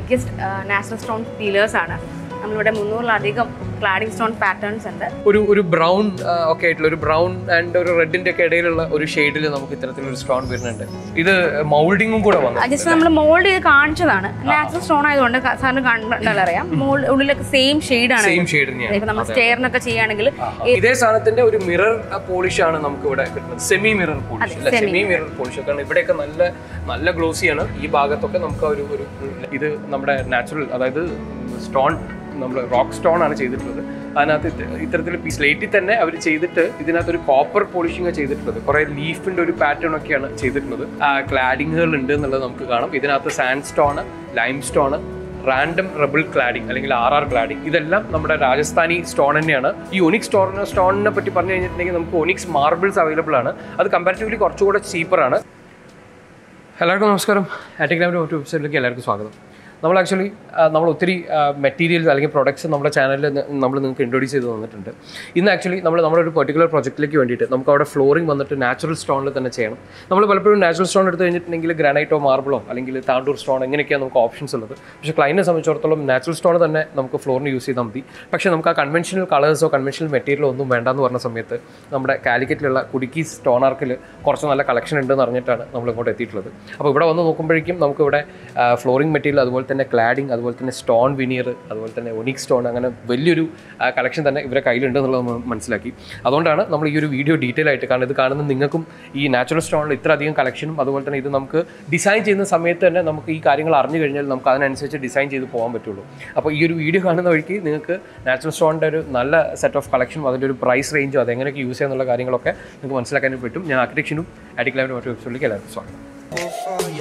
Biggest natural stone dealers ആണ് നമ്മളിവിടെ മുന്നൂറിലധികം ക്ലാഡിംഗ് സ്റ്റോൺ പാറ്റേൺസ് ഉണ്ട് ഒരു ഒരു ബ്രൗൺ ഒക്കെ ആയിട്ടുള്ള ഒരു ബ്രൗൺ ആൻഡ് ഒരു റെഡിന്റെ ഒക്കെ ഇടയിലുള്ള ഒരു ഷെയ്ഡിൽ നമുക്ക് ഇത്തരത്തിലൊരു സ്റ്റോൺ വരുന്നുണ്ട് ഇത് മൗൾഡിങ്ങും കൂടെ വന്നു ജസ്റ്റ് നമ്മൾ മോൾഡ് ചെയ്ത് കാണിച്ചതാണ് നാച്ചുറൽ സ്റ്റോൺ ആയതുകൊണ്ട് ക- സാറിന് കണ്ടാൽ അറിയാം മോൾഡ് ഉള്ളിലൊക്കെ സെയിം ഷെയ്ഡാണ് സെയിം ഷെയ്ഡ് തന്നെയാണ് ഇപ്പൊ നമ്മൾ സ്റ്റെയറിനൊക്കെ ചെയ്യുകയാണെങ്കിൽ ഇതേ സാധനത്തിന്റെ ഒരു മിറർ പോളിഷ് ആണ് നമുക്ക് ഇവിടെ കിട്ടുന്നത് സെമി മിറർ പോളിഷ് അല്ലെ സെമി മിറർ പോളിഷ് കാരണം ഇവിടെയൊക്കെ നല്ല നല്ല ഗ്ലോസിയാണ് ഈ ഭാഗത്തൊക്കെ നമുക്ക് ഒരു ഒരു ഇത് നമ്മുടെ നാച്ചുറൽ അതായത് സ്റ്റോൺ നമ്മൾ റോക്ക് സ്റ്റോൺ ആണ് ചെയ്തിട്ടുള്ളത് അതിനകത്ത് ഇത് ഇത്തരത്തിൽ സ്ലേറ്റിൽ തന്നെ അവർ ചെയ്തിട്ട് ഇതിനകത്ത് ഒരു കോപ്പർ പോളിഷിംഗ് ചെയ്തിട്ടുള്ളത് കുറെ ലീഫിന്റെ ഒരു പാറ്റേൺ ഒക്കെയാണ് ചെയ്തിട്ടുള്ളത് ക്ലാഡിങ്ങുകൾ ഉണ്ട് എന്നുള്ളത് നമുക്ക് കാണാം ഇതിനകത്ത് sandstone limestone random rubble cladding അല്ലെങ്കിൽ ആർ ആർ ക്ലാഡിംഗ് ഇതെല്ലാം നമ്മുടെ രാജസ്ഥാനി സ്റ്റോൺ തന്നെയാണ് ഈ ഒനിക്സ് സ്റ്റോൺ സ്റ്റോണിനെ പറ്റി പറഞ്ഞു കഴിഞ്ഞിട്ടുണ്ടെങ്കിൽ നമുക്ക് ഒനിക്സ് മാർബിൾസ് അവൈലബിൾ ആണ് അത് കമ്പാരിറ്റീവ്ലി കുറച്ചുകൂടെ ചീപ്പറാണ് എല്ലാവർക്കും നമസ്കാരം ആറ്റിഗ്രാമിൻ്റെ ഒരു വെബ്സൈറ്റിലേക്ക് എല്ലാവർക്കും സ്വാഗതം നമ്മൾ ആക്ച്വലി നമ്മൾ ഒത്തിരി മെറ്റീരിയൽസ് അല്ലെങ്കിൽ പ്രൊഡക്ട്സ് നമ്മുടെ ചാനലിൽ നമ്മൾ നിങ്ങൾക്ക് ഇൻട്രൊഡ്യൂസ് ചെയ്ത് തന്നിട്ടുണ്ട് ഇന്ന് ആക്ച്വലി നമ്മൾ നമ്മുടെ ഒരു പെർട്ടിക്കുലർ പ്രൊജക്റ്റിലേക്ക് വേണ്ടിയിട്ട് നമുക്ക് അവിടെ ഫ്ലോറിംഗ് വന്നിട്ട് നാച്ചുറൽ സ്റ്റോണിൽ തന്നെ ചെയ്യണം നമ്മൾ പലപ്പോഴും നാച്ചുറൽ സ്റ്റോൺ എടുത്ത് കഴിഞ്ഞിട്ടുണ്ടെങ്കിൽ ഗ്രാനൈറ്റോ മാർബിളോ അല്ലെങ്കിൽ താണ്ടൂർ സ്റ്റോൺ എങ്ങനെയൊക്കെയാണ് നമുക്ക് ഓപ്ഷൻസ് ഉള്ളത് പക്ഷേ ക്ലൈൻറ്റിനെ സംബന്ധിച്ചിടത്തോളം നാച്ചുറൽ സ്റ്റോൺ തന്നെ നമുക്ക് ഫ്ലോറിന് യൂസ് ചെയ്താൽ മതി പക്ഷേ നമുക്ക് ആ കൺവെൻഷണൽ കളേഴ്സോ കൺവെൻഷണൽ മെറ്റീരിയലോ ഒന്നും വേണ്ടെന്ന് പറഞ്ഞ സമയത്ത് നമ്മുടെ കാലിക്കറ്റിലുള്ള കുടുക്കി സ്റ്റോൺ ആർക്കിൽ കുറച്ച് നല്ല കളക്ഷൻ ഉണ്ടെന്ന് അറിഞ്ഞിട്ടാണ് നമ്മൾ ഇങ്ങോട്ട് എത്തിയിട്ടുള്ളത് അപ്പോൾ ഇവിടെ വന്ന് നോക്കുമ്പോഴേക്കും നമുക്ക് ഇവിടെ ഫ്ലോറിംഗ് മെറ്റീരിയൽ അതുപോലെ തന്നെ ക്ലാഡിംഗ് അതുപോലെ തന്നെ സ്റ്റോൺ വിനിയർ അതുപോലെ തന്നെ ഒനിക് സ്റ്റോൺ അങ്ങനെ വലിയൊരു കളക്ഷൻ തന്നെ ഇവരെ കയ്യിലുണ്ട് എന്നുള്ളത് നമ്മൾ മനസ്സിലാക്കി അതുകൊണ്ടാണ് നമ്മൾ ഈ ഒരു വീഡിയോ ഡീറ്റെയിൽ ആയിട്ട് കാരണം ഇത് കാണുന്ന നിങ്ങൾക്കും ഈ നാച്ചുറൽ സ്റ്റോണിൽ ഇത്ര അധികം കളക്ഷനും അതുപോലെ തന്നെ ഇത് നമുക്ക് ഡിസൈൻ ചെയ്യുന്ന സമയത്ത് തന്നെ നമുക്ക് ഈ കാര്യങ്ങൾ അറിഞ്ഞു കഴിഞ്ഞാൽ നമുക്ക് അതിനനുസരിച്ച് ഡിസൈൻ ചെയ്ത് പോകാൻ പറ്റുള്ളൂ അപ്പോൾ ഈ ഒരു വീഡിയോ കാണുന്ന വഴിക്ക് നിങ്ങൾക്ക് നാച്ചുറൽ സ്റ്റോണിൻ്റെ ഒരു നല്ല സെറ്റ് ഓഫ് കളക്ഷനും അതിൻ്റെ ഒരു പ്രൈസ് റേഞ്ചും അതെങ്ങനെയൊക്കെ യൂസ് ചെയ്യാന്നുള്ള കാര്യങ്ങളൊക്കെ നിങ്ങൾക്ക് മനസ്സിലാക്കാനും പറ്റും ഞാൻ ആർക്കിടെക്ഷനും ആറ്റിക്ലാവിൻ്റെ മറ്റു വെബ്സൈറ്റിലേക്ക് എല്ലാവർക്കും സ്വാഗതം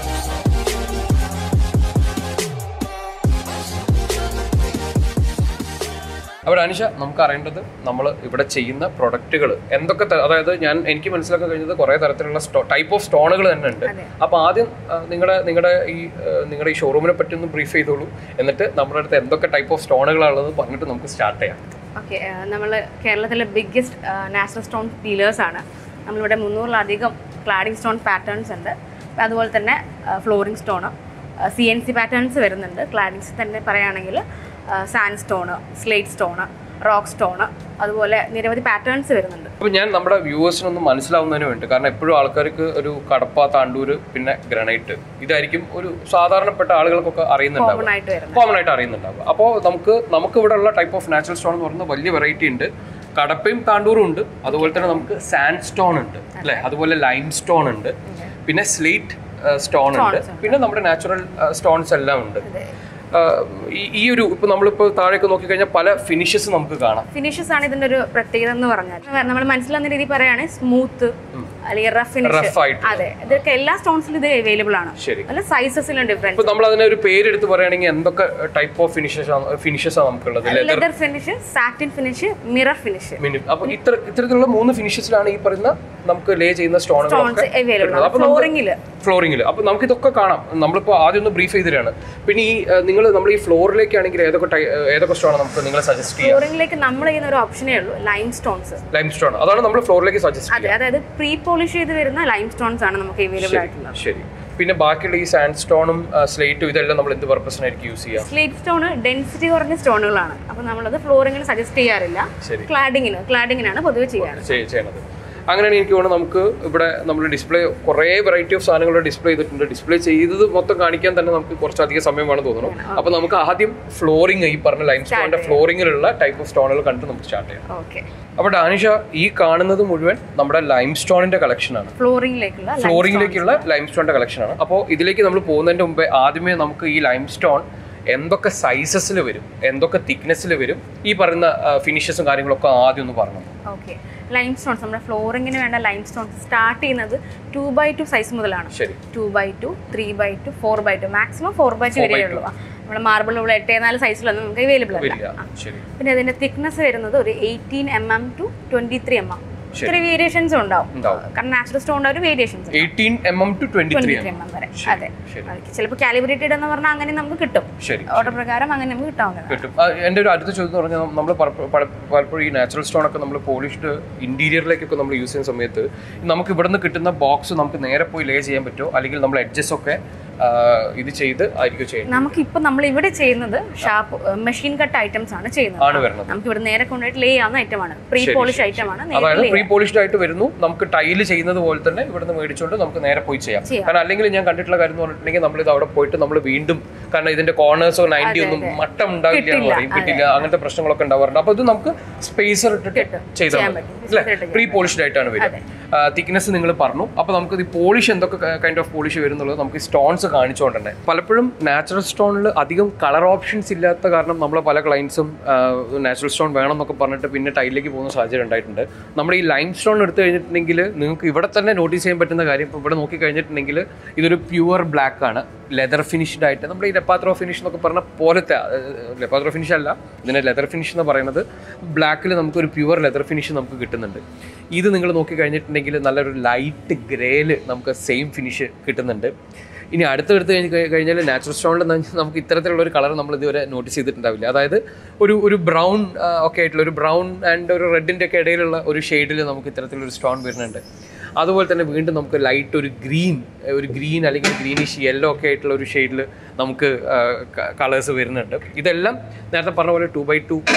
അപ്പോൾ അനിഷ നമുക്ക് അറിയേണ്ടത് നമ്മൾ ഇവിടെ ചെയ്യുന്ന പ്രൊഡക്റ്റുകൾ എന്തൊക്കെ ത- അതായത് ഞാൻ എനിക്ക് മനസ്സിലാക്കാൻ കഴിഞ്ഞത് കുറേ തരത്തിലുള്ള സ്റ്റോ ടൈപ്പ് ഓഫ് സ്റ്റോണുകൾ തന്നെ ഉണ്ട് അതെ. അപ്പോൾ ആദ്യം നിങ്ങളുടെ നിങ്ങളുടെ ഈ ആ, നിങ്ങളുടെ ഈ ഷോറൂമിനെ പറ്റി ഒന്ന് ബ്രീഫ് ചെയ്തോളൂ എന്നിട്ട് നമ്മുടെ അടുത്ത് എന്തൊക്കെ ടൈപ്പ് ഓഫ് സ്റ്റോണുകളാണുള്ളത് പറഞ്ഞിട്ട് നമുക്ക് സ്റ്റാർട്ട് ചെയ്യാം ഓക്കെ നമ്മൾ കേരളത്തിലെ ബിഗ്ഗസ്റ്റ് നാച്ചുറൽ സ്റ്റോൺ ഡീലേഴ്സ് ആണ് നമ്മളിവിടെ മുന്നൂറിലധികം ക്ലാഡിംഗ് സ്റ്റോൺ പാറ്റേൺസ് ഉണ്ട് അതുപോലെ തന്നെ flooring stone C N C patterns വരുന്നുണ്ട് ക്ലാഡിങ്സ് തന്നെ പറയുകയാണെങ്കിൽ sandstone slate stone rock stone അതുപോലെ നിരവധി പാറ്റേൺസ് വരുന്നുണ്ട് അപ്പോൾ ഞാൻ നമ്മുടെ വ്യൂവേഴ്സിനൊന്ന് മനസ്സിലാവുന്നതിന് വേണ്ടി കാരണം എപ്പോഴും ആൾക്കാർക്ക് ഒരു കടപ്പ താണ്ടൂര് പിന്നെ ഗ്രാനൈറ്റ് ഇതായിരിക്കും ഒരു സാധാരണപ്പെട്ട ആളുകൾക്കൊക്കെ അറിയുന്നുണ്ടാവും കോമൺ ആയിട്ട് വരുന്നത് കോമൺ ആയിട്ട് അറിയുന്നുണ്ടാവും അപ്പോൾ നമുക്ക് നമുക്ക് ഇവിടെ ഉള്ള ടൈപ്പ് ഓഫ് നാച്ചുറൽ സ്റ്റോൺ എന്ന് പറയുന്നത് വലിയ വെറൈറ്റി ഉണ്ട് കടപ്പയും താണ്ടൂറും ഉണ്ട് അതുപോലെ തന്നെ നമുക്ക് സാൻഡ് സ്റ്റോൺ ഉണ്ട് അല്ലേ അതുപോലെ ലൈം സ്റ്റോൺ ഉണ്ട് പിന്നെ സ്ലേറ്റ് സ്റ്റോൺ ഉണ്ട് പിന്നെ നമ്മുടെ നാച്ചുറൽ സ്റ്റോൺസ് എല്ലാം ഉണ്ട് അതെ. ആ, ഈ- ഈ ഒരു ഇപ്പൊ നമ്മളിപ്പോൾ താഴേക്ക് നോക്കിക്കഴിഞ്ഞാൽ പല ഫിനിഷസ് നമുക്ക് കാണാം ഫിനിഷസ് ആണ് ഇതിന്റെ ഒരു പ്രത്യേകത എന്ന് പറഞ്ഞാൽ നമ്മൾ മനസ്സിലാവുന്ന രീതി പറയുകയാണെങ്കിൽ സ്മൂത്ത് അല്ലെങ്കിൽ റഫ് ഫിനിഷ് റഫ് ആയിട്ട് അതെ ഇതൊക്കെ എല്ലാ സ്റ്റോൺസിലും ഇത് അവൈലബിൾ ആണ് ശരി നല്ല സൈസസിലും ഡിഫറൻസ് ഇപ്പൊ നമ്മൾ അതിനെ ഒരു പേരെടുത്ത് പറയുകയാണെങ്കിൽ എന്തൊക്കെ ടൈപ്പ് ഓഫ് ഫിനിഷസ് ഫിനിഷസ് ആണ് നമുക്കുള്ളത് leather leather finish satin finish mirror finish minimum അപ്പൊ ഇത്ര ഇത്തരത്തിലുള്ള മൂന്ന് ഫിനിഷസിലാണ് ഈ പറയുന്ന നമുക്ക് ലേ ചെയ്യുന്ന സ്റ്റോണുകളൊക്കെ സ്റ്റോൺസ് അവൈലബിൾ ആണ് അപ്പൊ ഫ്ലോറിംഗിൽ ഫ്ലോറിംഗിൽ അപ്പൊ നമുക്ക് ഇതൊക്കെ കാണാം നമ്മളിപ്പോ ആദ്യം ഒന്ന് ബ്രീഫ് ചെയ്തിട്ടാണ് പിന്നെ ഈ നിങ്ങൾ നമ്മൾ ഈ ഫ്ലോറിലേക്ക് ആണെങ്കിൽ ഏതൊക്കെ ടൈ- ഏഹ് ഏതൊക്കെ സ്റ്റോൺ നമുക്ക് നിങ്ങളെ സജസ്റ്റ് ചെയ്യാം ഫ്ലോറിംഗിലേക്ക് നമ്മൾ ചെയ്യുന്ന ഒരു ഓപ്ഷനേ ഉള്ളൂ ലൈം സ്റ്റോൺസ് ലൈം സ്റ്റോൺ അതാണ് നമ്മൾ ഫ്ലോറിലേക്ക് സജസ്റ്റ് അതെ അതായത് പ്രീ പോളിഷ് ചെയ്ത് വരുന്ന ലൈം സ്റ്റോൺസ് ആണ് നമുക്ക് അവൈലബിൾ ആയിട്ടുള്ളത് ശരി പിന്നെ ബാക്കിയുള്ള ഈ സാൻഡ് സ്റ്റോണും സ്ലേറ്റും ഇതെല്ലാം നമ്മൾ എന്ത് പർപ്പസിനായിരിക്കും യൂസ് ചെയ്യാം സ്ലേറ്റ് സ്റ്റോൺ ഡെൻസിറ്റി കുറഞ്ഞ സ്റ്റോണുകളാണ് അപ്പോൾ നമ്മളത് ഫ്ലോറിംഗിൽ സജസ്റ്റ് ചെയ്യാറില്ല ശരി ക്ലാഡിങ്ങിന് ക്ലാഡിങ്ങിനാണ് പൊതുവെ ചെയ്യാറ് ചെയ്- ചെയ്യണത് അങ്ങനെയാണ് എനിക്ക് തോന്നുന്നത് നമുക്ക് ഇവിടെ നമ്മൾ ഡിസ്പ്ലേ കുറേ വെറൈറ്റി ഓഫ് സാധനങ്ങൾ ഡിസ്പ്ലേ ചെയ്തിട്ടുണ്ട് ഡിസ്പ്ലേ ചെയ്തത് മൊത്തം കാണിക്കാൻ തന്നെ നമുക്ക് കുറച്ചധികം സമയം വേണം തോന്നുന്നു അപ്പോൾ നമുക്ക് ആദ്യം ഫ്ലോറിംഗ് ഈ പറഞ്ഞ ലൈം സ്റ്റോണിന്റെ ഫ്ലോറിംഗിലുള്ള ടൈപ്പ് ഓഫ് സ്റ്റോണുകൾ കണ്ട് നമുക്ക് സ്റ്റാർട്ട് ചെയ്യാം ഓക്കെ അപ്പോൾ ഡാനിഷ ഈ കാണുന്നത് മുഴുവൻ നമ്മുടെ ലൈം സ്റ്റോണിന്റെ കളക്ഷനാണ് ഫ്ലോറിംഗിലേക്കുള്ള ഫ്ലോറിംഗിലേക്കുള്ള ലൈം സ്റ്റോണിന്റെ കളക്ഷനാണ് അപ്പോൾ ഇതിലേക്ക് നമ്മൾ പോകുന്നതിന്റെ മുമ്പേ ആദ്യമേ നമുക്ക് ഈ ലൈം സ്റ്റോൺ എന്തൊക്കെ സൈസസിൽ വരും എന്തൊക്കെ തിക്നെസ്സിൽ വരും ഈ പറയുന്ന ഫിനിഷസും കാര്യങ്ങളൊക്കെ ആദ്യം ഒന്ന് പറഞ്ഞു ഓക്കെ ലൈം സ്റ്റോൺസ് നമ്മുടെ ഫ്ലോറിങ്ങിന് വേണ്ട ലൈം സ്റ്റോൺസ് സ്റ്റാർട്ട് ചെയ്യുന്നത് ടു ബൈ ടു സൈസ് മുതലാണ് ശരി two by two three by two four by two maximum four by two വരെ ഉള്ളൂ നമ്മുടെ മാർബിൾ ഇവിടെ എട്ടേ നാല് സൈസിലൊന്നും നമുക്ക് അവൈലബിൾ അല്ല വരില്ല ശരി പിന്നെ അതിന്റെ തിക്നെസ് വരുന്നത് ഒരു eighteen M M to twenty three M M ഇത്ര വേരിയേഷൻസ് ഉണ്ടാവും ഉണ്ടാവും കാരണം നാച്ചുറൽ സ്റ്റോണിന്റെ ഒരു variations eighteen M M to twenty three twenty three M M വരെ അതെ ശരി ചിലപ്പോൾ കാലിബ്രേറ്റഡ് എന്ന് പറഞ്ഞാൽ അങ്ങനെ നമുക്ക് കിട്ടും ശരി ഓർഡർ പ്രകാരം അങ്ങനെ നമുക്ക് കിട്ടാവുന്നതാണ് കിട്ടും ആ, എൻ്റെ ഒരു അടുത്ത ചോദ്യം എന്ന് പറഞ്ഞാൽ നമ്മൾ പലപ്പോഴും ഈ നാച്ചുറൽ സ്റ്റോൺ ഒക്കെ നമ്മൾ പോളിഷ്ഡ് ഇന്റീരിയറിലേക്കൊക്കെ നമ്മൾ യൂസ് ചെയ്യുന്ന സമയത്ത് നമുക്ക് ഇവിടെ നിന്ന് കിട്ടുന്ന ബോക്സ് നമുക്ക് നേരെ പോയി ലേ ചെയ്യാൻ പറ്റുമോ അല്ലെങ്കിൽ നമ്മൾ എഡ്ജസ് ഒക്കെ ആ, ഇത് ചെയ്ത് ആയിരിക്കും ചെയ്യുന്നത് നമുക്ക് ഇപ്പൊ നമ്മൾ ഇവിടെ ചെയ്യുന്നത് ഷാപ്പ് മെഷീൻ കട്ട് ഐറ്റംസ് ആണ് ചെയ്യുന്നത് ആണ് വരുന്നത് നമുക്ക് ഇവിടെ നേരെ കൊണ്ടുപോയിട്ട് ലേ ആവുന്ന ഐറ്റം ആണ് പ്രീ പോളിഷ് ഐറ്റം ആണ് നേരെ അതായത് lay പ്രീ പോളിഷ്ഡ് ആയിട്ട് വരുന്നു നമുക്ക് ടൈല് ചെയ്യുന്നത് പോലെ തന്നെ ഇവിടുന്ന് മേടിച്ചുകൊണ്ട് നമുക്ക് നേരെ പോയി ചെയ്യാം ചെയ്യാം. കാരണം അല്ലെങ്കിൽ ഞാൻ കണ്ടിട്ടുള്ള കാര്യം എന്ന് പറഞ്ഞിട്ടുണ്ടെങ്കിൽ നമ്മൾ ഇത് അവിടെ പോയിട്ട് നമ്മൾ വീണ്ടും കാരണം ഇതിന്റെ കോർണേഴ്സോ നയൻറ്റി ഒന്നും മട്ടം ഉണ്ടാവില്ല എന്ന് പറയും കിട്ടില്ല അങ്ങനത്തെ പ്രശ്നങ്ങളൊക്കെ ഉണ്ടാവാറുണ്ട് അപ്പൊ ഇത് നമുക്ക് സ്പേസർ ഇട്ടിട്ട് ചെയ്താൽ ചെയ്യാൻ മതി പറ്റും. അല്ലെ Spacer ഇട്ട് പ്രീ പോളിഷ്ഡ് ആയിട്ടാണ് വരിക തിക്നെസ് നിങ്ങൾ പറഞ്ഞു അപ്പൊ നമുക്ക് ഈ പോളിഷ് എന്തൊക്കെ കൈൻഡ് ഓഫ് പോളിഷ് വരുന്നുള്ളത് നമുക്ക് സ്റ്റോൺസ് കാണിച്ചുകൊണ്ട് തന്നെ പലപ്പോഴും നാച്ചുറൽ സ്റ്റോണിൽ അധികം കളർ ഓപ്ഷൻസ് ഇല്ലാത്ത കാരണം നമ്മളെ പല ക്ലയൻസും നാച്ചുറൽ സ്റ്റോൺ വേണം എന്നൊക്കെ പറഞ്ഞിട്ട് പിന്നെ ടൈലിലേക്ക് പോകുന്ന സാഹചര്യം ഉണ്ടായിട്ടുണ്ട് നമ്മുടെ ഈ ലൈം സ്റ്റോൺ എടുത്തു കഴിഞ്ഞിട്ടുണ്ടെങ്കിൽ നിങ്ങൾക്ക് ഇവിടെ തന്നെ നോട്ടീസ് ചെയ്യാൻ പറ്റുന്ന കാര്യം ഇപ്പോൾ ഇവിടെ നോക്കി കഴിഞ്ഞിട്ടുണ്ടെങ്കിൽ ഇതൊരു പ്യുവർ ബ്ലാക്ക് ആണ് ലെതർ ഫിനിഷ്ഡ് ആയിട്ട് നമ്മുടെ ഈ ലെപ്പാത്രോ ഫിനിഷ് എന്നൊക്കെ പറഞ്ഞ പോലത്തെ ലെപ്പാത്രോ ഫിനിഷ് അല്ല ഇതിനെ ലെതർ ഫിനിഷ് എന്ന് പറയുന്നത് ബ്ലാക്കിൽ നമുക്ക് ഒരു പ്യുവർ ലെതർ ഫിനിഷ് നമുക്ക് കിട്ടുന്നുണ്ട് ഇത് നിങ്ങൾ നോക്കി കഴിഞ്ഞിട്ടുണ്ടെങ്കിൽ നല്ലൊരു ലൈറ്റ് ഗ്രേല് നമുക്ക് സെയിം ഫിനിഷ് കിട്ടുന്നുണ്ട് ഇനി അടുത്തെടുത്ത് കഴിഞ്ഞ് കഴി- കഴിഞ്ഞാൽ നാച്ചുറൽ സ്റ്റോണിൽ നമുക്ക് ഇത്തരത്തിലുള്ള ഒരു കളർ നമ്മൾ ഇതുവരെ നോട്ടീസ് ചെയ്തിട്ടുണ്ടാവില്ല അതായത് ഒരു ഒരു ബ്രൗൺ ഒക്കെ ആയിട്ടുള്ള ഒരു ബ്രൗൺ ആൻഡ് ഒരു റെഡിൻ്റെ ഒക്കെ ഇടയിലുള്ള ഒരു ഷെയ്ഡിൽ നമുക്ക് ഇത്തരത്തിലൊരു സ്റ്റോൺ വരുന്നുണ്ട് അതുപോലെ തന്നെ വീണ്ടും നമുക്ക് ലൈറ്റ് ഒരു ഗ്രീൻ ഒരു ഗ്രീൻ അല്ലെങ്കിൽ ഗ്രീനിഷ് യെല്ലോ ഒക്കെ ആയിട്ടുള്ള ഒരു ഷെയ്ഡിൽ നമുക്ക് കളേഴ്സ് വരുന്നുണ്ട് ഇതെല്ലാം നേരത്തെ പറഞ്ഞ പോലെ two by two